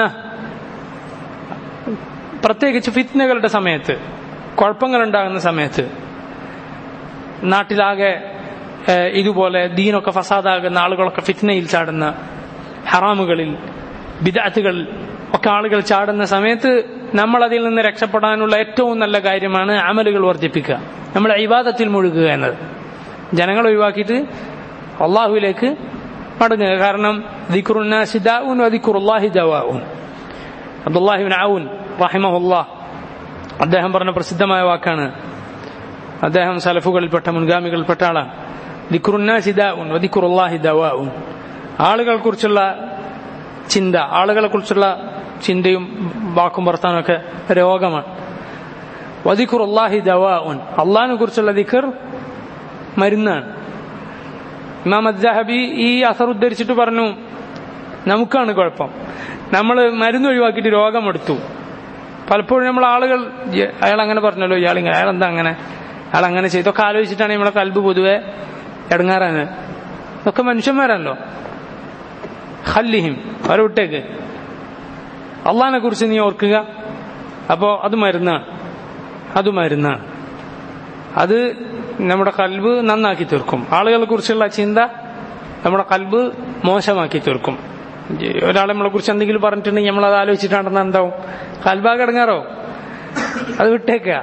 പ്രത്യേകിച്ച് ഫിത്നകളുടെ സമയത്ത് കുഴപ്പങ്ങൾ ഉണ്ടാകുന്ന സമയത്ത് നാട്ടിലാകെ ഇതുപോലെ ദീനൊക്കെ ഫസാദാകുന്ന ആളുകളൊക്കെ ഫിത്നയിൽ ചാടുന്ന ഹറാമുകളിൽ ബിദാത്തുകൾ ഒക്കെ ആളുകൾ ചാടുന്ന സമയത്ത് നമ്മൾ അതിൽ നിന്ന് രക്ഷപ്പെടാനുള്ള ഏറ്റവും നല്ല കാര്യമാണ് അമലുകൾ വർദ്ധിപ്പിക്കുക നമ്മൾ ഇബാദത്തിൽ മുഴുകുക എന്നത് ജനങ്ങൾ ഒഴിവാക്കിയിട്ട് അള്ളാഹുവിലേക്ക് മടങ്ങുക കാരണം ദിഖുറുന്നാസിദാഉൻ വദിഖുറുല്ലാഹി ദവാഉൻ അബ്ദുല്ലാഹിബിൻ ഔൻ റഹിമഹുല്ലാ അദ്ദേഹം പറഞ്ഞ പ്രസിദ്ധമായ വാക്കാണ് അദ്ദേഹം സലഫുകളിൽപ്പെട്ട മുൻഗാമികളിൽപ്പെട്ട ആളാണ് ദിഖുറുന്നാസിദാഉൻ വദിഖുറുല്ലാഹി ദവാഉൻ ആളുകളെ കുറിച്ചുള്ള ചിന്ത ആളുകളെ കുറിച്ചുള്ള ചിന്തയും വാക്കും വർത്താനും ഒക്കെ രോഗമാണ് വദിഖുർ അള്ളാഹി ദവാഉൻ അള്ളാഹിനെ കുറിച്ചുള്ള ദിഖർ മരുന്നാണ് ഇമാം അദ്ദഹബി ഈ അസർ ഉദ്ധരിച്ചിട്ട് പറഞ്ഞു നമുക്കാണ് കുഴപ്പം നമ്മൾ മരുന്ന് ഒഴിവാക്കിയിട്ട് രോഗമെടുത്തു പലപ്പോഴും നമ്മൾ ആളുകൾ അയാൾ അങ്ങനെ പറഞ്ഞല്ലോ ഇയാൾ ഇങ്ങനെ അയാൾ എന്താ അങ്ങനെ അയാൾ അങ്ങനെ ചെയ്തൊക്കെ ആലോചിച്ചിട്ടാണ് നമ്മളെ കൽബ് പൊതുവെ ഇടങ്ങാറാണ് ഇതൊക്കെ മനുഷ്യന്മാരാണല്ലോ ഹല്ലിഹിം അവരെ വിട്ടേക്ക് അള്ളഹാനെ കുറിച്ച് നീ ഓർക്കുക അപ്പോ അത് മരുന്നാണ് അത് മരുന്നാണ് അത് നമ്മുടെ കൽബ് നന്നാക്കി തീർക്കും ആളുകളെ കുറിച്ചുള്ള ചിന്ത നമ്മുടെ കൽബ് മോശമാക്കി തീർക്കും ഒരാളെ നമ്മളെ കുറിച്ച് എന്തെങ്കിലും പറഞ്ഞിട്ടുണ്ടെങ്കിൽ നമ്മൾ അത് ആലോചിച്ചിട്ടാണെന്ന് എന്താവും കൽബാഗ് ഇടങ്ങാറോ അത് വിട്ടേക്കുക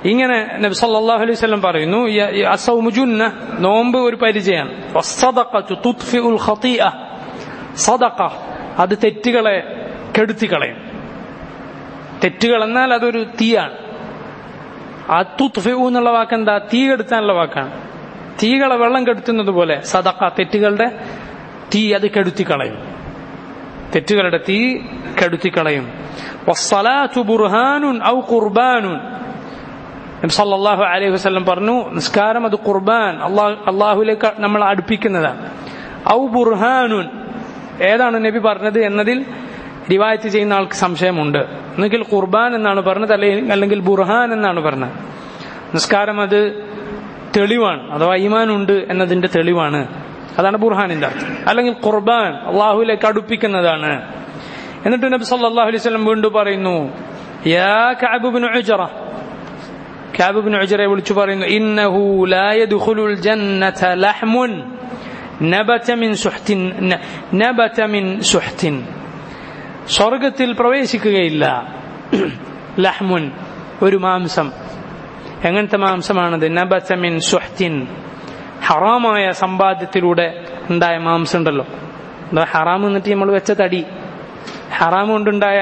ഇങ്ങനെ നബി സല്ലല്ലാഹു അലൈഹി വസല്ലം പറയുന്നു യ- യ- അസ്സൗമു ജുന്ന നോമ്പ് ഒരു പരിചയമാണ് വസ്സദഖത്തു തുത്ഫിഉൽ ഖതീഅ സദഖ അത് തെറ്റുകളെ കെടുത്തി കളയും തെറ്റുകൾ എന്നാൽ അതൊരു തീയാണ് ആ തുത്ഫിഉ എന്നുള്ള വാക്ക് എന്താ തീ കെടുത്താനുള്ള വാക്കാണ് തീകളെ വെള്ളം കെടുത്തുന്നത് പോലെ സദഖ തെറ്റുകളുടെ തീ അത് കെടുത്തി കളയും തെറ്റുകളുടെ തീ കെടുത്തിക്കളയും വസ്സലാത്തു ബുർഹാനുൻ ഔ ഖുർബാനുൻ നബി സല്ലല്ലാഹു അലൈഹി വസല്ലം പറഞ്ഞു നിസ്കാരം അത് ഖുർബാൻ അള്ളാഹു അള്ളാഹുലേക്ക് നമ്മൾ അടുപ്പിക്കുന്നതാണ് ഔ ബുർഹാനുൻ ഏതാണ് നബി പറഞ്ഞത് എന്നതിൽ റിവായത്ത് ചെയ്യുന്ന ആൾക്ക് സംശയമുണ്ട് ഒന്നുകിൽ ഖുർബാൻ എന്നാണ് പറഞ്ഞത് അല്ലെങ്കിൽ അല്ലെങ്കിൽ ബുർഹാൻ എന്നാണ് പറഞ്ഞത് നിസ്കാരം അത് തെളിവാണ് അഥവാ ഈമാൻ ഉണ്ട് എന്നതിന്റെ തെളിവാണ് അതാണ് ബുർഹാനിന്റെ അർത്ഥം അല്ലെങ്കിൽ ഖുർബാൻ അള്ളാഹുലേക്ക് അടുപ്പിക്കുന്നതാണ് എന്നിട്ട് നബി സല്ലല്ലാഹു അലൈഹി വസല്ലം വീണ്ടും പറയുന്നു യാ കഅബ് ഇബ്നു ഉജ്റ കഅബ് ഇബ്നു ഉജ്റയെ വിളിച്ചു പറയുന്നു ഇന്നഹു ലാ യദ്ഖുലുൽ ജന്നത ലഹ്മുൻ നബത മിൻ സുഹ്തിൻ ന- നബത മിൻ സുഹ്തിൻ സ്വർഗത്തിൽ പ്രവേശിക്കുകയില്ല ലഹ്മുൻ ഒരു മാംസം എങ്ങനത്തെ മാംസമാണത് നബത മിൻ സുഹ്തിൻ ഹറാമായ സമ്പാദ്യത്തിലൂടെ ഉണ്ടായ മാംസം ഉണ്ടല്ലോ എന്താ ഹറാം എന്നിട്ട് നമ്മൾ വെച്ച തടി ഹറാം കൊണ്ടുണ്ടായ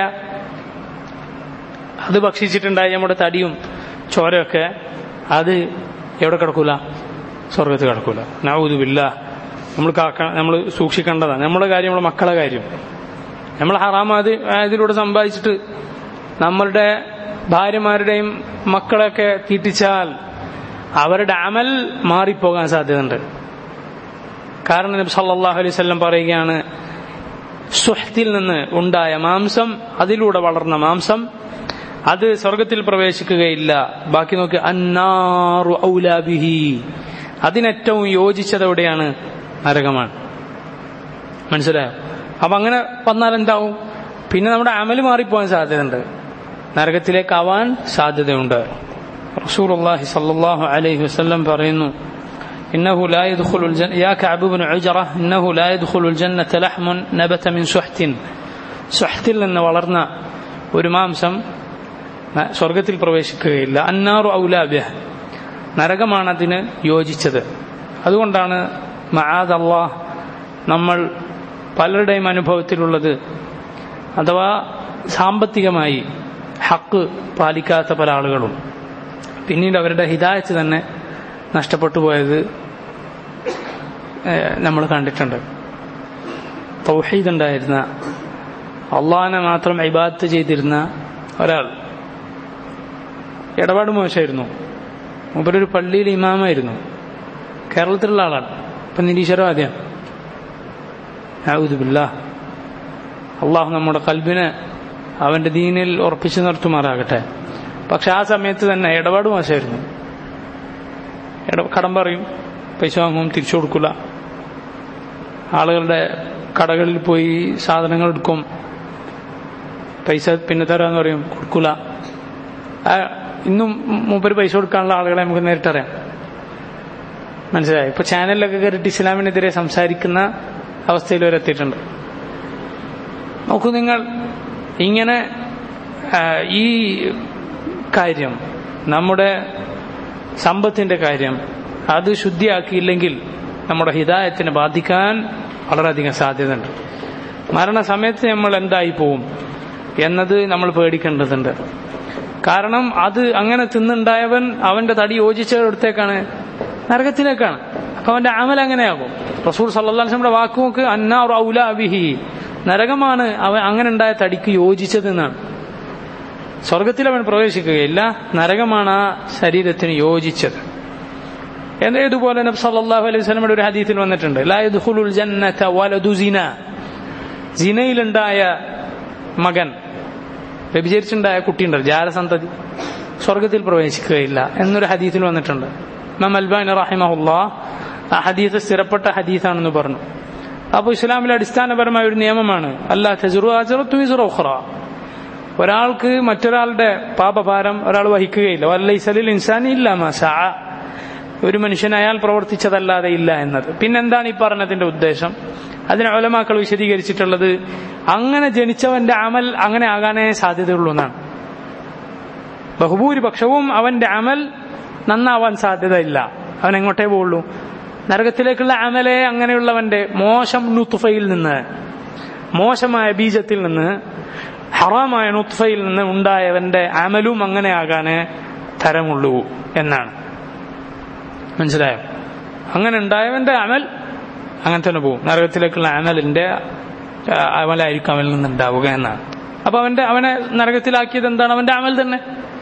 അത് ഭക്ഷിച്ചിട്ടുണ്ടായ നമ്മുടെ തടിയും ചോരയൊക്കെ അത് എവിടെ കിടക്കൂല സ്വർഗത്ത് കിടക്കൂല നവൂതുമില്ല നമ്മൾ കാക്ക നമ്മൾ സൂക്ഷിക്കേണ്ടതാണ് നമ്മുടെ കാര്യം നമ്മുടെ മക്കളെ കാര്യം നമ്മൾ ഹറാം അത് ഇതിലൂടെ സമ്പാദിച്ചിട്ട് നമ്മളുടെ ഭാര്യമാരുടെയും മക്കളെയൊക്കെ തീറ്റിച്ചാൽ അവരുടെ അമൽ മാറിപ്പോകാൻ സാധ്യതയുണ്ട് കാരണം നബി സല്ലല്ലാഹു അലൈഹി വസല്ലം പറയുകയാണ് സുഹത്തിൽ നിന്ന് ഉണ്ടായ മാംസം അതിലൂടെ വളർന്ന മാംസം അത് സ്വർഗത്തിൽ പ്രവേശിക്കുകയില്ല ബാക്കി നോക്കി അന്നാറു ഔലാബിഹി അതിനേറ്റവും യോജിച്ചത് എവിടെയാണ് നരകമാണ് മനസ്സിലായോ അപ്പൊ അങ്ങനെ വന്നാൽ എന്താവും പിന്നെ നമ്മുടെ അമല് മാറിപ്പോകാൻ സാധ്യതയുണ്ട് നരകത്തിലേക്കാവാൻ സാധ്യതയുണ്ട് റസൂലുള്ളാഹി സ്വല്ലല്ലാഹു അലൈഹി വസല്ലം പറയുന്നു إنه لا يدخل الجنة يا كعب بن عجرة إنه لا يدخل الجنة لحم نبت من سحت سحت നിന്ന് വളർന്ന ഒരു മാംസം ന- സ്വർഗത്തിൽ പ്രവേശിക്കുകയില്ല അന്നാറു ഔലാബ്യ നരകമാണ് അതിന് യോജിച്ചത് അതുകൊണ്ടാണ് മആദ് അള്ളാഹ് നമ്മൾ പലരുടെയും അനുഭവത്തിലുള്ളത് അഥവാ സാമ്പത്തികമായി ഹക്ക് പാലിക്കാത്ത പല ആളുകളും പിന്നീട് അവരുടെ ഹിദായത്ത് തന്നെ നഷ്ടപ്പെട്ടു പോയത് നമ്മൾ കണ്ടിട്ടുണ്ട് തൗഹീദ് ഉണ്ടായിരുന്ന അള്ളാഹിനെ മാത്രം ഇബാദത്ത് ചെയ്തിരുന്ന ഒരാൾ ഇടപാട് മോശമായിരുന്നു മൂപ്പരൊരു പള്ളിയിൽ ഇമാമായിരുന്നു കേരളത്തിലുള്ള ആളാണ് ഇപ്പം നിരീശ്വരവാദിയാണ് ഔദുബില്ല അള്ളാഹു നമ്മുടെ കൽബിനെ അവന്റെ ദീനിൽ ഉറപ്പിച്ചു നിർത്തുമാറാകട്ടെ പക്ഷെ ആ സമയത്ത് തന്നെ ഇടപാട് മോശമായിരുന്നു ഇട കടം പറയും പൈസ വാങ്ങും തിരിച്ചു കൊടുക്കില്ല ആളുകളുടെ കടകളിൽ പോയി സാധനങ്ങൾ എടുക്കും പൈസ പിന്നെ തരാന്ന് പറയും കൊടുക്കൂല ആ, ഇന്നും മൂപ്പര് പൈസ കൊടുക്കാനുള്ള ആളുകളെ നമുക്ക് നേരിട്ടറിയാം മനസ്സിലായി ഇപ്പൊ ചാനലിലൊക്കെ കയറിയിട്ട് ഇസ്ലാമിനെതിരെ സംസാരിക്കുന്ന അവസ്ഥയിൽ വരെ എത്തിയിട്ടുണ്ട് നോക്കൂ നിങ്ങൾ ഇങ്ങനെ ആ, ഈ കാര്യം നമ്മുടെ സമ്പത്തിന്റെ കാര്യം അത് ശുദ്ധിയാക്കിയില്ലെങ്കിൽ നമ്മുടെ ഹിതായത്തിനെ ബാധിക്കാൻ വളരെയധികം സാധ്യതയുണ്ട് മരണസമയത്ത് നമ്മൾ എന്തായി പോവും എന്നത് നമ്മൾ പേടിക്കേണ്ടതുണ്ട് കാരണം അത് അങ്ങനെ തിന്നുണ്ടായവൻ അവന്റെ തടി യോജിച്ചെടുത്തേക്കാണ് നരകത്തിലേക്കാണ് അപ്പൊ അവന്റെ അമൽ അങ്ങനെയാകും റസൂൽ സല്ലാസ്ലമിന്റെ വാക്കുമൊക്കെ അന്നാർ ഔല അബിഹി നരകമാണ് അവൻ അങ്ങനെ ഉണ്ടായ തടിക്ക് യോജിച്ചതെന്നാണ് സ്വർഗത്തിൽ അവൻ പ്രവേശിക്കുകയില്ല നരകമാണ് ആ ശരീരത്തിന് യോജിച്ചത് എന്ന് ഇതുപോലെ നബി സല്ലല്ലാഹു അലൈഹി വസല്ലമയുടെ ഒരു ഹദീസിൽ വന്നിട്ടുണ്ട് ലാ യദ്ഖുലുൽ ജന്നത വലദു സിന സിനയിലുണ്ടായ മകൻ വ്യഭിചരിച്ചുണ്ടായ കുട്ടിയുണ്ടല്ലോ ജാരസന്തതി സ്വർഗത്തിൽ പ്രവേശിക്കുകയില്ല എന്നൊരു ഹദീസിൽ വന്നിട്ടുണ്ട് ഇമാം അൽബാനി റഹിമഹുല്ലാ ആ ഹദീസ് സ്ഥിരപ്പെട്ട ഹദീസാണെന്ന് പറഞ്ഞു അപ്പോൾ ഇസ്ലാമിലെ അടിസ്ഥാനപരമായ ഒരു നിയമമാണ് അല്ലാ തജറു അജറത്തു വിസുറ ഉഖ്റ ഒരാൾക്ക് മറ്റൊരാളുടെ പാപഭാരം ഒരാൾ വഹിക്കുകയില്ല വല്ലൈസലിൽ ഇൻസാനി ഇല്ല മാസാ ഒരു മനുഷ്യൻ അയാൾ പ്രവർത്തിച്ചതല്ലാതെ ഇല്ല എന്നത് പിന്നെന്താണ് ഈ പറഞ്ഞതിന്റെ ഉദ്ദേശം അതിന് ഒലമാക്കൾ വിശദീകരിച്ചിട്ടുള്ളത് അങ്ങനെ ജനിച്ചവന്റെ അമൽ അങ്ങനെ ആകാനേ സാധ്യതയുള്ളൂ എന്നാണ് ബഹുഭൂരിപക്ഷവും അവന്റെ അമൽ നന്നാവാൻ സാധ്യതയില്ല അവൻ എങ്ങോട്ടേ പോവുള്ളൂ നരകത്തിലേക്കുള്ള അമലെ അങ്ങനെയുള്ളവന്റെ മോശം നുത്തുഫയിൽ നിന്ന് മോശമായ ബീജത്തിൽ നിന്ന് ഹറാമായ നുത്ഫയിൽ നിന്ന് ഉണ്ടായവന്റെ അമലും അങ്ങനെ ആകാനേ തരമുള്ളൂ എന്നാണ് മനസ്സിലായോ അങ്ങനെ ഉണ്ടായവന്റെ അമൽ അങ്ങനെ തന്നെ പോകും നരകത്തിലേക്കുള്ള അമലിന്റെ ആ, അമലായിരിക്കും അവനിൽ നിന്ന് ഉണ്ടാവുക എന്നാണ് അപ്പൊ അവന്റെ അവനെ നരകത്തിലാക്കിയത് എന്താണ് അവന്റെ അമൽ തന്നെ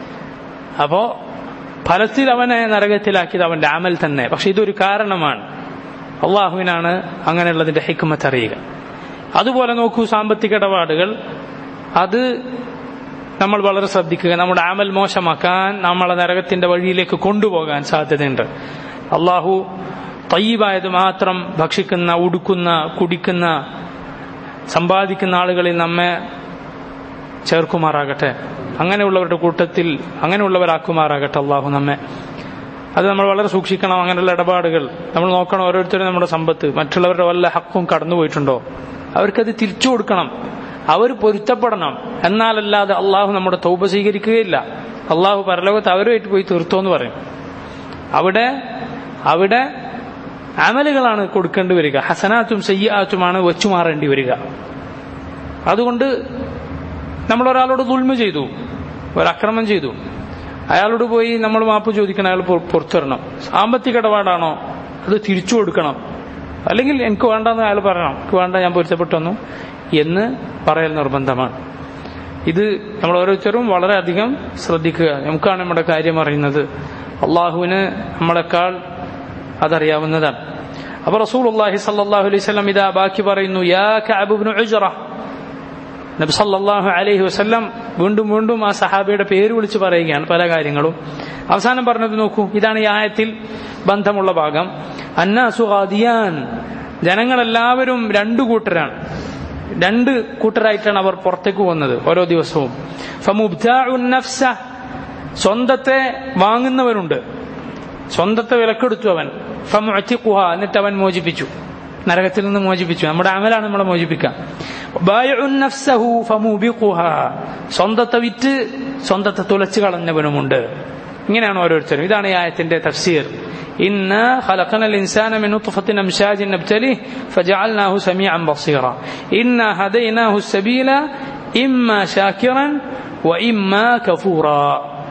അപ്പോ ഫലത്തിൽ അവനെ നരകത്തിലാക്കിയത് അവന്റെ അമൽ തന്നെ പക്ഷെ ഇതൊരു കാരണമാണ് അള്ളാഹുവിനാണ് അങ്ങനെയുള്ളതിന്റെ ഹിക്മത്ത് അറിയുക അതുപോലെ നോക്കൂ സാമ്പത്തിക ഇടപാടുകൾ അത് നമ്മൾ വളരെ ശ്രദ്ധിക്കുക നമ്മുടെ അമൽ മോശമാക്കാൻ നമ്മളെ നരകത്തിന്റെ വഴിയിലേക്ക് കൊണ്ടുപോകാൻ സാധ്യതയുണ്ട് അള്ളാഹു തയ്യബായത് മാത്രം ഭക്ഷിക്കുന്ന ഉടുക്കുന്ന കുടിക്കുന്ന സമ്പാദിക്കുന്ന ആളുകളിൽ നമ്മെ ചേർക്കുമാറാകട്ടെ അങ്ങനെയുള്ളവരുടെ കൂട്ടത്തിൽ അങ്ങനെയുള്ളവരാക്കുമാറാകട്ടെ അള്ളാഹു നമ്മെ അത് നമ്മൾ വളരെ സൂക്ഷിക്കണം അങ്ങനെയുള്ള ഇടപാടുകൾ നമ്മൾ നോക്കണം ഓരോരുത്തരും നമ്മുടെ സമ്പത്ത് മറ്റുള്ളവരുടെ വല്ല ഹക്കും കടന്നുപോയിട്ടുണ്ടോ അവർക്കത് തിരിച്ചു കൊടുക്കണം അവർ പൊരുത്തപ്പെടണം എന്നാലല്ലാതെ അള്ളാഹു നമ്മുടെ തൗബ സ്വീകരിക്കുകയില്ല അള്ളാഹു പരലോകത്ത് അവരുമായിട്ട് പോയി തീർത്തോ എന്ന് പറയും അവിടെ അവിടെ അമലുകളാണ് കൊടുക്കേണ്ടി വരിക ഹസനാത്തും സയ്യാത്തുമാണ് വെച്ചു മാറേണ്ടി വരിക അതുകൊണ്ട് നമ്മൾ ഒരാളോട് ദുൽമ ചെയ്തു ഒരക്രമം ചെയ്തു അയാളോട് പോയി നമ്മൾ മാപ്പ് ചോദിക്കണം അയാൾ പുറ- പുറത്തു വരണം സാമ്പത്തിക ഇടപാടാണോ അത് തിരിച്ചു കൊടുക്കണം അല്ലെങ്കിൽ എനിക്ക് വേണ്ടെന്ന് അയാൾ പറയണം എനിക്ക് വേണ്ട ഞാൻ പൊരുത്തപ്പെട്ടു വന്നു എന്ന് പറയൽ നിർബന്ധമാണ് ഇത് നമ്മൾ ഓരോരുത്തരും വളരെയധികം ശ്രദ്ധിക്കുക നമുക്കാണ് നമ്മുടെ കാര്യം അറിയുന്നത് അള്ളാഹുവിന് നമ്മളെക്കാൾ അതറിയാവുന്നതാണ് അപ്പൊ റസൂൽ അള്ളാഹി സല്ലാഹു അലൈഹി സ്വലം ഇതാ ബാക്കി പറയുന്നു യാ കഅബുബ്നു ഉജ്റ നബി സല്ലല്ലാഹു അലൈഹി വസല്ലം വീണ്ടും വീണ്ടും ആ സഹാബിയുടെ പേര് വിളിച്ച് പറയുകയാണ് പല കാര്യങ്ങളും അവസാനം പറഞ്ഞത് നോക്കൂ ഇതാണ് ഈ ആയത്തിൽ ബന്ധമുള്ള ഭാഗം അന്നാസു ഖാദിയാൻ ജനങ്ങളെല്ലാവരും രണ്ടു കൂട്ടരാണ് രണ്ട് കൂട്ടരായിട്ടാണ് അവർ പുറത്തേക്ക് പോകുന്നത് ഓരോ ദിവസവും ഫമുബ്താഉൻ നഫ്സ സ്വന്തത്തെ വാങ്ങുന്നവരുണ്ട് സ്വന്തത്തെ വിലക്കെടുത്തു അവൻ ഫമുഅ്തിഖുഹ എന്നിട്ട് അവൻ മോചിപ്പിച്ചു നരകത്തിൽ നിന്ന് മോചിപ്പിച്ചു നമ്മുടെ അമലാണ് നമ്മളെ മോചിപ്പിക്കുക ബായിഉൻ നഫ്സഹു ഫമുബിഖുഹ സ്വന്തത്തെ വിറ്റ് സ്വന്തത്തെ തുലച്ചു കളഞ്ഞവനുമുണ്ട് ഇങ്ങനെയാണ് ഓരോരുത്തരും ഇതാണ് ഈ ആയത്തിന്റെ തഫ്സീർ ഇന്ന خلقنا الإنسان من نطفة أمشاج نبتليه فجعلناه سميعا بصيرا إنا هديناه السبيل إما شاكرا وإما كفورا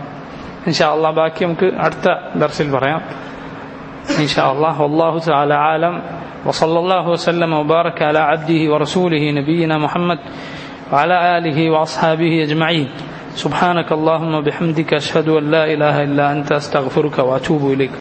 إن شاء الله باقي يمكن أرتا درس البريان إن شاء الله والله تعالى عالم وصلى الله وسلم وبارك على عبده ورسوله نبينا محمد وعلى آله وأصحابه أجمعين سبحانك اللهم وبحمدك أشهد أن لا إله إلا أنت أستغفرك وأتوب إليك